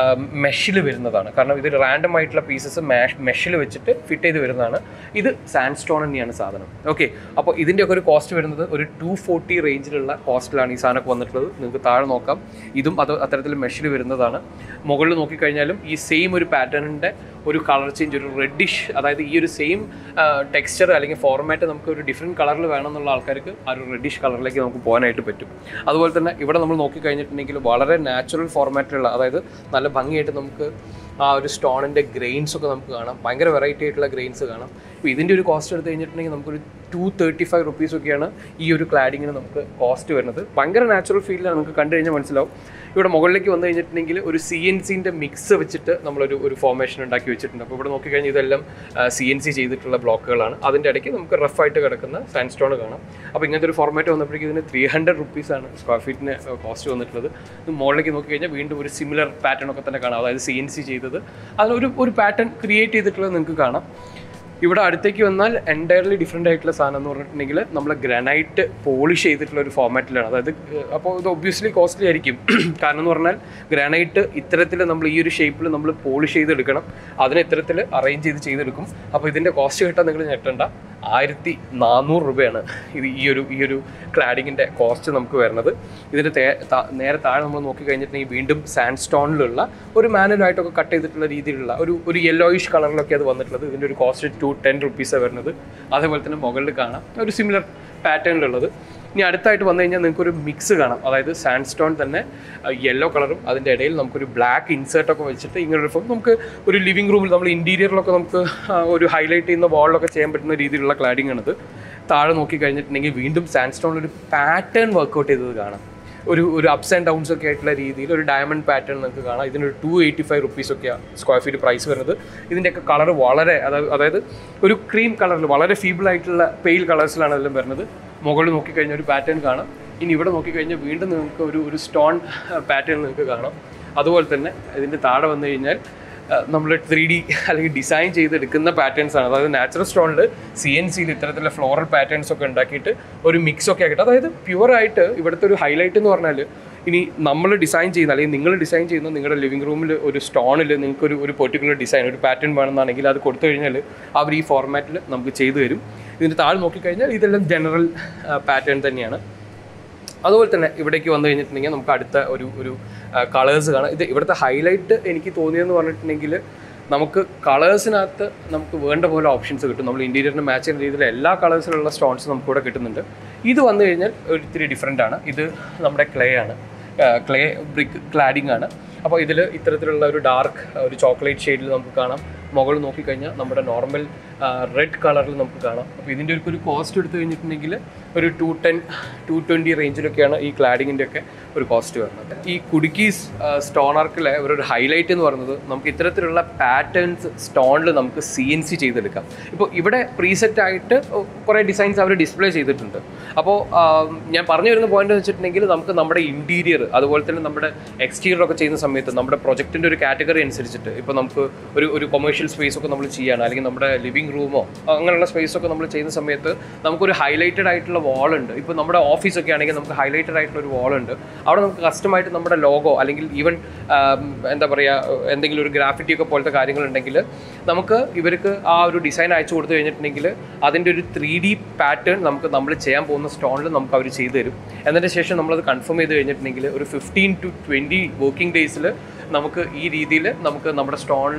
മെഷിൽ വരുന്നതാണ് കാരണം ഇത് റാൻഡം ആയിട്ടുള്ള പീസസ് മെഷിൽ വെച്ചിട്ട് ഫിറ്റ് ചെയ്ത് വരുന്നതാണ് ഇത് സാൻഡ് സ്റ്റോൺ തന്നെയാണ് സാധനം ഓക്കെ അപ്പോൾ ഇതിൻ്റെയൊക്കെ ഒരു കോസ്റ്റ് വരുന്നത് ഒരു ടു ഫോർട്ടി റേഞ്ചിലുള്ള കോസ്റ്റിലാണ് ഈ സാധനമൊക്കെ വന്നിട്ടുള്ളത് നിങ്ങൾക്ക് താഴെ നോക്കാം ഇതും അത് അത്തരത്തിൽ മെഷിൽ വരുന്നതാണ് മുകളിൽ നോക്കിക്കഴിഞ്ഞാലും ഈ സെയിം ഒരു പാറ്റേണിൻ്റെ ഒരു കളർ ചേഞ്ച് ഒരു റെഡിഷ് അതായത് ഈ ഒരു സെയിം ടെക്സ്ചർ അല്ലെങ്കിൽ ഫോർമാറ്റ് നമുക്ക് ഒരു ഡിഫറെൻറ്റ് കളറിൽ വേണമെന്നുള്ള ആൾക്കാർക്ക് ആ ഒരു റെഡിഷ് കളറിലേക്ക് നമുക്ക് പോകാനായിട്ട് പറ്റും അതുപോലെ തന്നെ ഇവിടെ നമ്മൾ നോക്കിക്കഴിഞ്ഞിട്ടുണ്ടെങ്കിൽ വളരെ നാച്ചുറൽ ഫോർമാറ്റിലുള്ള അതായത് നല്ല ഭംഗിയായിട്ട് നമുക്ക് ആ ഒരു സ്റ്റോണിൻ്റെ ഗ്രെയിൻസ് ഒക്കെ നമുക്ക് കാണാം ഭയങ്കര വെറൈറ്റി ആയിട്ടുള്ള ഗ്രെയിൻസ് കാണാം ഇപ്പോൾ ഇതിൻ്റെ ഒരു കോസ്റ്റ് എടുത്ത് കഴിഞ്ഞിട്ടുണ്ടെങ്കിൽ നമുക്കൊരു ടു തേർട്ടി ഫൈവ് റുപ്പീസ് ഒക്കെയാണ് ഈ ഒരു ക്ലാഡിങ്ങിന് നമുക്ക് കോസ്റ്റ് വരുന്നത് ഭയങ്കര നാച്ചുറൽ ഫീലാണ് നമുക്ക് കണ്ടു കഴിഞ്ഞാൽ മനസ്സിലാവും ഇവിടെ മുകളിലേക്ക് വന്നു കഴിഞ്ഞിട്ടുണ്ടെങ്കിൽ ഒരു സി എൻ സിൻ്റെ മിക്സ് വെച്ചിട്ട് നമ്മളൊരു ഒരു ഫോർമേഷൻ ഉണ്ടാക്കി വെച്ചിട്ടുണ്ട് അപ്പോൾ ഇവിടെ നോക്കിക്കഴിഞ്ഞാൽ ഇതെല്ലാം സി എൻ സി ചെയ്തിട്ടുള്ള ബ്ലോക്കുകളാണ് അതിൻ്റെ ഇടയ്ക്ക് നമുക്ക് റഫായിട്ട് കിടക്കുന്ന സാൻഡ് സ്റ്റോൺ കാണാം അപ്പോൾ ഇങ്ങനത്തെ ഒരു ഫോർമാറ്റ് വന്നപ്പോഴേക്കും ഇതിന് ത്രീ ഹൺഡ്രഡ് റുപ്പീസാണ് സ്ക്വയർ ഫീറ്റിന് കോസ്റ്റ് വന്നിട്ടുള്ളത് ഇത് മുകളിലേക്ക് നോക്കിക്കഴിഞ്ഞാൽ വീണ്ടും ഒരു സിമിലർ പാറ്റേൺ ഒക്കെ തന്നെ കാണാം അതായത് സി എൻ സി ചെയ്തത് അതിനൊരു ഒരു പാറ്റേൺ ക്രിയേറ്റ് ചെയ്തിട്ടുള്ളത് നിങ്ങൾക്ക് കാണാം ഇവിടെ അടുത്തേക്ക് വന്നാൽ എൻറ്റയർലി ഡിഫറെൻ്റ് ആയിട്ടുള്ള സാധനം എന്ന് പറഞ്ഞിട്ടുണ്ടെങ്കിൽ നമ്മൾ ഗ്രാനൈറ്റ് പോളിഷ് ചെയ്തിട്ടുള്ള ഒരു ഫോമാറ്റിലാണ് അതായത് അപ്പോൾ ഇത് ഒബ്വിയസ്ലി കോസ്റ്റ്ലി ആയിരിക്കും കാരണം എന്ന് പറഞ്ഞാൽ ഗ്രാനൈറ്റ് ഇത്തരത്തിൽ നമ്മൾ ഈ ഒരു ഷേപ്പിൽ നമ്മൾ പോളിഷ് ചെയ്തെടുക്കണം അതിന് ഇത്തരത്തിൽ അറേഞ്ച് ചെയ്ത് ചെയ്തെടുക്കും അപ്പോൾ ഇതിൻ്റെ കോസ്റ്റ് കിട്ടാൻ നിങ്ങൾ ഞെട്ടണ്ട ആയിരത്തി നാനൂറ് രൂപയാണ് ഇത് ഈ ഒരു ഈ ഒരു ക്ലാഡിങ്ങിൻ്റെ കോസ്റ്റ് നമുക്ക് വരുന്നത് ഇതിൻ്റെ തേ താ- നേരെ താഴെ നമ്മൾ നോക്കി കഴിഞ്ഞിട്ടുണ്ടെങ്കിൽ വീണ്ടും സാൻഡ് സ്റ്റോണിലുള്ള ഒരു മാനുവലായിട്ടൊക്കെ കട്ട് ചെയ്തിട്ടുള്ള രീതിയിലുള്ള ഒരു ഒരു യെല്ലോയിഷ് കളറിലൊക്കെ അത് വന്നിട്ടുള്ളത് ഇതിൻ്റെ ഒരു കോസ്റ്റ് ടു ടെൻ റുപ്പീസാണ് വരുന്നത് അതേപോലെ തന്നെ മുകളിൽ കാണാം ഒരു സിമിലർ പാറ്റേണിലുള്ളത് ഇനി അടുത്തായിട്ട് വന്നു കഴിഞ്ഞാൽ നിങ്ങൾക്കൊരു മിക്സ് കാണാം അതായത് സാൻഡ് സ്റ്റോൺ തന്നെ യെല്ലോ കളറും അതിൻ്റെ ഇടയിൽ നമുക്കൊരു ബ്ലാക്ക് ഇൻസേർട്ടൊക്കെ വെച്ചിട്ട് ഇങ്ങനെ ഒരു form നമുക്ക് ഒരു ലിവിംഗ് റൂമിൽ നമ്മൾ ഇൻറ്റീരിയറിലൊക്കെ നമുക്ക് ആ, ഒരു ഹൈലൈറ്റ് ചെയ്യുന്ന വാളിലൊക്കെ ചെയ്യാൻ പറ്റുന്ന രീതിയിലുള്ള ക്ലാഡിംഗ് ആണിത് താഴെ നോക്കി കഴിഞ്ഞിട്ടുണ്ടെങ്കിൽ വീണ്ടും സാൻഡ് സ്റ്റോണിൽ ഒരു പാറ്റേൺ വർക്കൗട്ട് ചെയ്തത് കാണാം ഒരു ഒരു അപ്സ് ആൻഡ് ഡൗൺസ് ഒക്കെ ആയിട്ടുള്ള രീതിയിൽ ഒരു ഡയമണ്ട് പാറ്റേൺ നിങ്ങൾക്ക് കാണാം ഇതിനൊരു ടു എയ്റ്റി ഫൈവ് റുപ്പീസ് ഒക്കെയാണ് സ്ക്വയർ ഫീറ്റ് പ്രൈസ് വരുന്നത് ഇതിൻ്റെയൊക്കെ കളർ വളരെ അതായത് അതായത് ഒരു ക്രീം കളറിൽ വളരെ ഫീബിൾ ആയിട്ടുള്ള പെയിൽ കളേഴ്സിലാണ് എല്ലാം വരുന്നത് മുകളിൽ നോക്കിക്കഴിഞ്ഞാൽ ഒരു പാറ്റേൺ കാണാം ഇനി ഇവിടെ നോക്കിക്കഴിഞ്ഞാൽ വീണ്ടും നിങ്ങൾക്ക് ഒരു ഒരു സ്റ്റോൺ പാറ്റേൺ നിങ്ങൾക്ക് കാണാം അതുപോലെ തന്നെ ഇതിൻ്റെ താഴെ വന്നു കഴിഞ്ഞാൽ നമ്മൾ ത്രീ ഡി അല്ലെങ്കിൽ ഡിസൈൻ ചെയ്തെടുക്കുന്ന പാറ്റേൺസ് ആണ് അതായത് നാച്ചുറൽ സ്റ്റോണിൽ സി എൻ സിയിൽ ഇത്തരത്തിലുള്ള ഫ്ലോറൽ പാറ്റേൺസ് ഒക്കെ ഉണ്ടാക്കിയിട്ട് ഒരു മിക്സ് ഒക്കെ ആക്കിയിട്ട് അതായത് പ്യുവർ ആയിട്ട് ഇവിടുത്തെ ഒരു ഹൈലൈറ്റ് എന്ന് പറഞ്ഞാൽ ഇനി നമ്മൾ ഡിസൈൻ ചെയ്യുന്ന അല്ലെങ്കിൽ നിങ്ങൾ ഡിസൈൻ ചെയ്യുന്ന നിങ്ങളുടെ ലിവിംഗ് റൂമിൽ ഒരു സ്റ്റോണിൽ നിങ്ങൾക്ക് ഒരു ഒരു പെർട്ടിക്കുലർ ഡിസൈൻ ഒരു പാറ്റേൺ വേണമെന്നാണെങ്കിൽ അത് കൊടുത്തു കഴിഞ്ഞാൽ അവർ ഈ ഫോർമാറ്റിൽ നമുക്ക് ചെയ്തു തരും ഇതിൻ്റെ താഴെ നോക്കിക്കഴിഞ്ഞാൽ ഇതെല്ലാം ജനറൽ പാറ്റേൺ തന്നെയാണ് അതുപോലെ തന്നെ ഇവിടേക്ക് വന്നു കഴിഞ്ഞിട്ടുണ്ടെങ്കിൽ നമുക്ക് അടുത്ത ഒരു ഒരു കളേഴ്സ് കാണാം ഇത് ഇവിടുത്തെ ഹൈലൈറ്റ് എനിക്ക് തോന്നിയതെന്ന് പറഞ്ഞിട്ടുണ്ടെങ്കിൽ നമുക്ക് കളേഴ്സിനകത്ത് നമുക്ക് വേണ്ട പോലെ ഓപ്ഷൻസ് കിട്ടും നമ്മൾ ഇൻറ്റീരിയറിന് മാച്ച് ചെയ്യുന്ന രീതിയിൽ എല്ലാ കളേഴ്സിലുള്ള സ്റ്റോൺസ് നമുക്ക് ഇവിടെ കിട്ടുന്നുണ്ട് ഇത് വന്നു കഴിഞ്ഞാൽ ഒരു ഇത്തിരി ഡിഫറെൻ്റ് ആണ് ഇത് നമ്മുടെ ക്ലേ ആണ് ക്ലേ ബ്രിക്ക് ക്ലാഡിംഗ് ആണ് അപ്പോൾ ഇതിൽ ഇത്തരത്തിലുള്ള ഒരു ഡാർക്ക് ഒരു ചോക്ലേറ്റ് ഷെയ്ഡിൽ നമുക്ക് കാണാം മുകളിൽ നോക്കിക്കഴിഞ്ഞാൽ നമ്മുടെ നോർമൽ റെഡ് കളറിൽ നമുക്ക് കാണാം അപ്പോൾ ഇതിൻ്റെ ഒരു ഒരു കോസ്റ്റ് എടുത്തു കഴിഞ്ഞിട്ടുണ്ടെങ്കിൽ ഒരു ടു ടെൻ ടു ട്വൻറ്റി റേഞ്ചിലൊക്കെയാണ് ഈ ക്ലാഡിങ്ങിൻ്റെ ഒക്കെ ഒരു കോസ്റ്റ് വരുന്നത് ഈ കുടുക്കീസ് സ്റ്റോൺ ആർക്കിലെ ഒരു ഹൈലൈറ്റ് എന്ന് പറയുന്നത് നമുക്ക് ഇത്തരത്തിലുള്ള പാറ്റേൺസ് സ്റ്റോണിൽ നമുക്ക് സി എൻ സി ചെയ്തെടുക്കാം ഇപ്പോൾ ഇവിടെ പ്രീസെറ്റ് ആയിട്ട് കുറേ ഡിസൈൻസ് അവർ ഡിസ്പ്ലേ ചെയ്തിട്ടുണ്ട് അപ്പോൾ ഞാൻ പറഞ്ഞു വരുന്ന പോയിന്റ് എന്ന് വെച്ചിട്ടുണ്ടെങ്കിൽ നമുക്ക് നമ്മുടെ ഇൻറ്റീരിയർ അതുപോലെ തന്നെ നമ്മുടെ എക്സ്റ്റീരിയർ ഒക്കെ ചെയ്യുന്ന സമയത്ത് നമ്മുടെ പ്രൊജക്റ്റിൻ്റെ ഒരു കാറ്റഗറി അനുസരിച്ചിട്ട് ഇപ്പോൾ നമുക്ക് ഒരു ഒരു കൊമേഴ്ഷ്യൽ സ്പേസ് ഒക്കെ നമ്മൾ ചെയ്യാണ് അല്ലെങ്കിൽ നമ്മുടെ ലിവിംഗ് റൂമോ അങ്ങനെയുള്ള സ്പേസ് ഒക്കെ നമ്മൾ ചെയ്യുന്ന സമയത്ത് നമുക്കൊരു ഹൈലൈറ്റഡ് ആയിട്ടുള്ള വാൾ ഉണ്ട് ഇപ്പോൾ നമ്മുടെ ഓഫീസൊക്കെ ആണെങ്കിൽ നമുക്ക് ഹൈലൈറ്റഡ് ആയിട്ടുള്ള ഒരു വാൾ ഉണ്ട് അവിടെ നമുക്ക് കസ്റ്റമായിട്ട് നമ്മുടെ ലോഗോ അല്ലെങ്കിൽ ഈവൻ എന്താ പറയുക എന്തെങ്കിലും ഒരു ഗ്രാഫിറ്റി ഒക്കെ പോലത്തെ കാര്യങ്ങളുണ്ടെങ്കിൽ നമുക്ക് ഇവർക്ക് ആ ഒരു ഡിസൈൻ അയച്ചു കൊടുത്തു കഴിഞ്ഞിട്ടുണ്ടെങ്കിൽ അതിൻ്റെ ഒരു ത്രീ ഡി പാറ്റേൺ നമുക്ക് നമ്മൾ ചെയ്യാൻ പോകുന്ന സ്റ്റോണിൽ നമുക്ക് അവർ ചെയ്തു തരും എന്നതിന് ശേഷം നമ്മളത് കൺഫേം ചെയ്ത് കഴിഞ്ഞിട്ടുണ്ടെങ്കിൽ ഒരു ഫിഫ്റ്റീൻ ടു ട്വൻറ്റി വർക്കിംഗ് ഡേയ്സിൽ നമുക്ക് ഈ രീതിയിൽ നമുക്ക് നമ്മുടെ സ്റ്റോണിൽ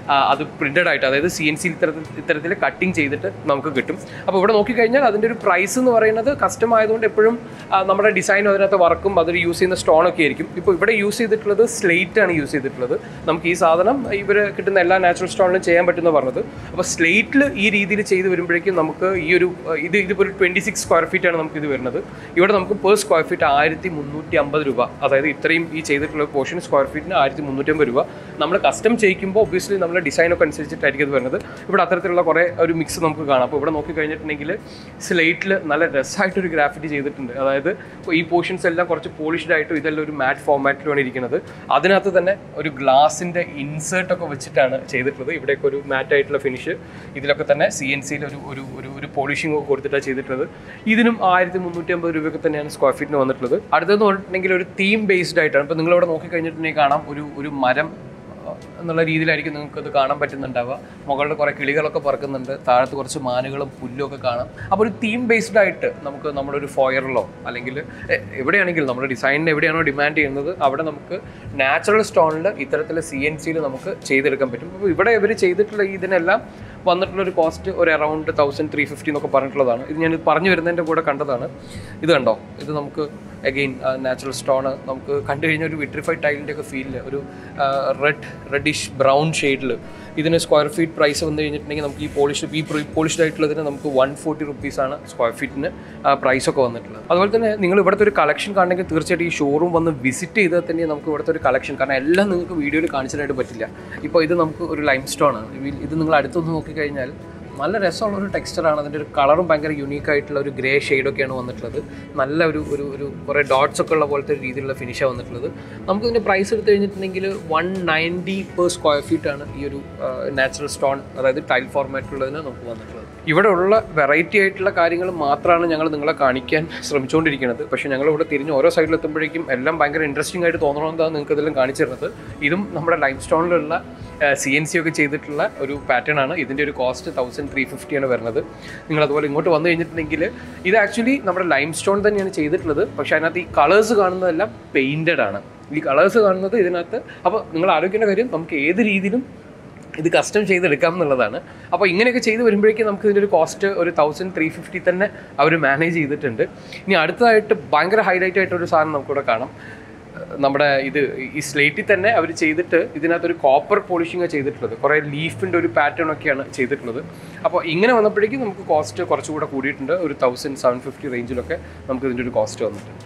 ആ, അത് പ്രിന്റഡ് ആയിട്ട് അതായത് സി എൻ സി ഇത്തരത്തിൽ ഇത്തരത്തിൽ കട്ടിങ് ചെയ്തിട്ട് നമുക്ക് കിട്ടും അപ്പോൾ ഇവിടെ നോക്കിക്കഴിഞ്ഞാൽ അതിൻ്റെ ഒരു പ്രൈസ് എന്ന് പറയുന്നത് കസ്റ്റം ആയതുകൊണ്ട് എപ്പോഴും ആ, നമ്മുടെ ഡിസൈനും അതിനകത്ത് വർക്കും അതിൽ യൂസ് ചെയ്യുന്ന സ്റ്റോൺ ഒക്കെ ആയിരിക്കും ഇപ്പോൾ ഇവിടെ യൂസ് ചെയ്തിട്ടുള്ളത് സ്ലേറ്റ് ആണ് യൂസ് ചെയ്തിട്ടുള്ളത് നമുക്ക് ഈ സാധനം ഇവർ കിട്ടുന്ന എല്ലാ നാച്ചുറൽ സ്റ്റോണിലും ചെയ്യാൻ പറ്റുന്ന പറഞ്ഞത് അപ്പോൾ സ്ലേറ്റിൽ ഈ രീതിയിൽ ചെയ്ത് വരുമ്പോഴേക്കും നമുക്ക് ഈ ഒരു ആ, ഇത് ഇതിപ്പോൾ ഒരു ട്വൻറ്റി സിക്സ് സ്ക്വയർ ഫീറ്റ് ആണ് നമുക്ക് ഇത് വരുന്നത് ഇവിടെ നമുക്ക് പെർ സ്ക്വയർ ഫീറ്റ് ആയിരത്തി മുന്നൂറ്റി അമ്പത് രൂപ അതായത് ഇത്രയും ഈ ചെയ്തിട്ടുള്ള പോർഷൻ സ്ക്വയർ ഫീറ്റിന് ആയിരത്തി മുന്നൂറ്റി അമ്പത് രൂപ നമ്മൾ കസ്റ്റം ചെയ്യിക്കുമ്പോൾ ഒബ്വിയസ്ലി നമ്മുടെ ഡിസൈനൊക്കെ അനുസരിച്ചിട്ടായിരിക്കും ഇത് വരുന്നത് ഇവിടെ അത്തരത്തിലുള്ള കുറേ ഒരു മിക്സ് നമുക്ക് കാണാം അപ്പോൾ ഇവിടെ നോക്കി കഴിഞ്ഞിട്ടുണ്ടെങ്കിൽ സ്ലേറ്റിൽ നല്ല രസമായിട്ടൊരു ഗ്രാഫിറ്റി ചെയ്തിട്ടുണ്ട് അതായത് ഈ പോർഷൻസ് എല്ലാം കുറച്ച് പോളിഷ്ഡ് ആയിട്ടും ഇതെല്ലാം ഒരു മാറ്റ് ഫോമാറ്റിലുമാണ് ഇരിക്കുന്നത് അതിനകത്ത് തന്നെ ഒരു ഗ്ലാസിൻ്റെ ഇൻസേർട്ട് ഒക്കെ വെച്ചിട്ടാണ് ചെയ്തിട്ടുള്ളത് ഇവിടെയൊക്കെ ഒരു മാറ്റ് ആയിട്ടുള്ള ഫിനിഷ് ഇതിലൊക്കെ തന്നെ സി എൻ സിയിൽ ഒരു ഒരു ഒരു ഒരു പോളിഷിംഗ് ഒക്കെ കൊടുത്തിട്ടാണ് ചെയ്തിട്ടുള്ളത് ഇതിനും ആയിരത്തി മുന്നൂറ്റി അമ്പത് രൂപയൊക്കെ തന്നെയാണ് സ്ക്വയർ ഫീറ്റിന് വന്നിട്ടുള്ളത് അടുത്തതെന്ന് പറഞ്ഞിട്ടുണ്ടെങ്കിൽ ഒരു തീം ബേസ്ഡ് ആയിട്ടാണ് ഇപ്പോൾ നിങ്ങളിവിടെ നോക്കിക്കഴിഞ്ഞിട്ടുണ്ടെങ്കിൽ കാണാം ഒരു ഒരു മരം എന്നുള്ള രീതിയിലായിരിക്കും നിങ്ങൾക്ക് ഇത് കാണാൻ പറ്റുന്നുണ്ടാവുക മുകളിൽ കുറേ കിളികളൊക്കെ പറക്കുന്നുണ്ട് താഴത്ത് കുറച്ച് മാനുകളും പുല്ലും ഒക്കെ കാണാം അപ്പോൾ ഒരു തീം ബേസ്ഡ് ആയിട്ട് നമുക്ക് നമ്മുടെ ഒരു ഫോയറിലോ അല്ലെങ്കിൽ എ- എവിടെയാണെങ്കിലും നമ്മുടെ ഡിസൈനിന് എവിടെയാണോ ഡിമാൻഡ് ചെയ്യുന്നത് അവിടെ നമുക്ക് നാച്ചുറൽ സ്റ്റോണിൽ ഇത്തരത്തിൽ സി എൻ സിയിൽ നമുക്ക് ചെയ്തെടുക്കാൻ പറ്റും അപ്പോൾ ഇവിടെ ഇവർ ചെയ്തിട്ടുള്ള ഇതിനെല്ലാം വന്നിട്ടുള്ള ഒരു കോസ്റ്റ് ഒരു അറൗണ്ട് തൗസൻഡ് ത്രീ ഫിഫ്റ്റി എന്നൊക്കെ പറഞ്ഞിട്ടുള്ളതാണ് ഇത് ഞാൻ പറഞ്ഞു വരുന്നതിൻ്റെ കൂടെ കണ്ടതാണ് ഇത് കണ്ടോ ഇത് നമുക്ക് അഗെയിൻ നാച്ചുറൽ സ്റ്റോൺ നമുക്ക് കണ്ടു കഴിഞ്ഞാൽ ഒരു വിട്രിഫൈഡ് ടൈലിൻ്റെ ഒക്കെ ഫീലിൽ ഒരു റെഡ് റെഡിഷ് ബ്രൗൺ ഷെയ്ഡിൽ ഇതിന് സ്ക്വയർ ഫീറ്റ് പ്രൈസ് വന്നു കഴിഞ്ഞിട്ടുണ്ടെങ്കിൽ നമുക്ക് ഈ പോളിഷ് ഈ പോളിഷ്ഡ് ആയിട്ടുള്ളതിന് നമുക്ക് വൺ ഫോർട്ടി റുപ്പീസാണ് സ്ക്വയർ ഫീറ്റിന് പ്രൈസ് ഒക്കെ വന്നിട്ടുള്ളത് അതുപോലെ തന്നെ നിങ്ങൾ ഇവിടുത്തെ ഒരു കളക്ഷൻ കാണണമെങ്കിൽ തീർച്ചയായിട്ടും ഈ ഷോറൂം വന്ന് വിസിറ്റ് ചെയ്താൽ തന്നെ നമുക്ക് ഇവിടുത്തെ ഒരു കളക്ഷൻ കാരണം എല്ലാം നിങ്ങൾക്ക് വീഡിയോയിൽ കാണിച്ചിട്ടായിട്ട് പറ്റില്ല ഇപ്പോൾ ഇത് നമുക്ക് ഒരു ലൈം സ്റ്റോൺ ആണ് ഇതിൽ- ഇത് നിങ്ങൾ അടുത്തൊന്ന് നോക്കിക്കഴിഞ്ഞാൽ നല്ല രസമുള്ള ഒരു ടെക്സ്ചറാണ് അതിൻ്റെ ഒരു കളറും ഭയങ്കര യുണീക്ക് ആയിട്ടുള്ള ഒരു ഗ്രേ ഷെയ്ഡൊക്കെയാണ് വന്നിട്ടുള്ളത് നല്ല ഒരു ഒരു ഒരു കുറേ ഡോട്ട്സ് ഒക്കെ ഉള്ള പോലത്തെ ഒരു രീതിയിലുള്ള ഫിനിഷാണ് വന്നിട്ടുള്ളത് നമുക്ക് ഇതിൻ്റെ പ്രൈസ് എടുത്തു കഴിഞ്ഞിട്ടുണ്ടെങ്കിൽ one ninety per square feet ആണ് ഈ ഒരു നാച്ചുറൽ സ്റ്റോൺ അതായത് ടൈൽ ഫോർമാറ്റിലുള്ളതിന് നമുക്ക് വന്നിട്ടുള്ളത് ഇവിടെ ഉള്ള വെറൈറ്റി ആയിട്ടുള്ള കാര്യങ്ങൾ മാത്രമാണ് ഞങ്ങൾ നിങ്ങളെ കാണിക്കാൻ ശ്രമിച്ചുകൊണ്ടിരിക്കുന്നത് പക്ഷേ ഞങ്ങൾ ഇവിടെ തിരിഞ്ഞ് ഓരോ സൈഡിൽ എത്തുമ്പോഴേക്കും എല്ലാം ഭയങ്കര ഇൻട്രസ്റ്റിംഗ് ആയിട്ട് തോന്നണമെന്നാണ് നിങ്ങൾക്ക് ഇതെല്ലാം കാണിച്ചു തരുന്നത് ഇതും നമ്മുടെ ലൈം സ്റ്റോണിലുള്ള സി എൻ സി ഒക്കെ ചെയ്തിട്ടുള്ള ഒരു പാറ്റേൺ ആണ് ഇതിൻ്റെ ഒരു കോസ്റ്റ് തൗസൻഡ് ത്രീ ഫിഫ്റ്റി ആണ് വരുന്നത് നിങ്ങൾ അതുപോലെ ഇങ്ങോട്ട് വന്നു കഴിഞ്ഞിട്ടുണ്ടെങ്കിൽ ഇത് ആക്ച്വലി നമ്മുടെ ലൈം സ്റ്റോൺ തന്നെയാണ് ചെയ്തിട്ടുള്ളത് പക്ഷേ അതിനകത്ത് ഈ കളേഴ്സ് കാണുന്നതെല്ലാം പെയിൻറ്റഡ് ആണ് ഈ കളേഴ്സ് കാണുന്നത് ഇതിനകത്ത് അപ്പോൾ നിങ്ങൾ ആലോചിക്കേണ്ട കാര്യം നമുക്ക് ഏത് രീതിയിലും ഇത് കസ്റ്റം ചെയ്തെടുക്കാം എന്നുള്ളതാണ് അപ്പോൾ ഇങ്ങനെയൊക്കെ ചെയ്ത് വരുമ്പോഴേക്കും നമുക്ക് ഇതിൻ്റെ ഒരു കോസ്റ്റ് ഒരു തൗസൻഡ് ത്രീ ഫിഫ്റ്റി തന്നെ അവർ മാനേജ് ചെയ്തിട്ടുണ്ട് ഇനി അടുത്തതായിട്ട് ഭയങ്കര ഹൈലൈറ്റ് ആയിട്ടൊരു സാധനം നമുക്കിവിടെ കാണാം ഏഹ് നമ്മുടെ ഇത് ഈ സ്ലേറ്റിൽ തന്നെ അവർ ചെയ്തിട്ട് ഇതിനകത്തൊരു കോപ്പർ പോളിഷിംഗ് ചെയ്തിട്ടുള്ളത് കുറേ ലീഫിൻ്റെ ഒരു പാറ്റേൺ ഒക്കെയാണ് ചെയ്തിട്ടുള്ളത് അപ്പോൾ ഇങ്ങനെ വന്നപ്പോഴേക്കും നമുക്ക് കോസ്റ്റ് കുറച്ചുകൂടെ കൂടിയിട്ടുണ്ട് ഒരു തൗസൻഡ് സെവൻ ഫിഫ്റ്റി റേഞ്ചിലൊക്കെ നമുക്ക് ഇതിൻ്റെ ഒരു കോസ്റ്റ് വന്നിട്ടുണ്ട്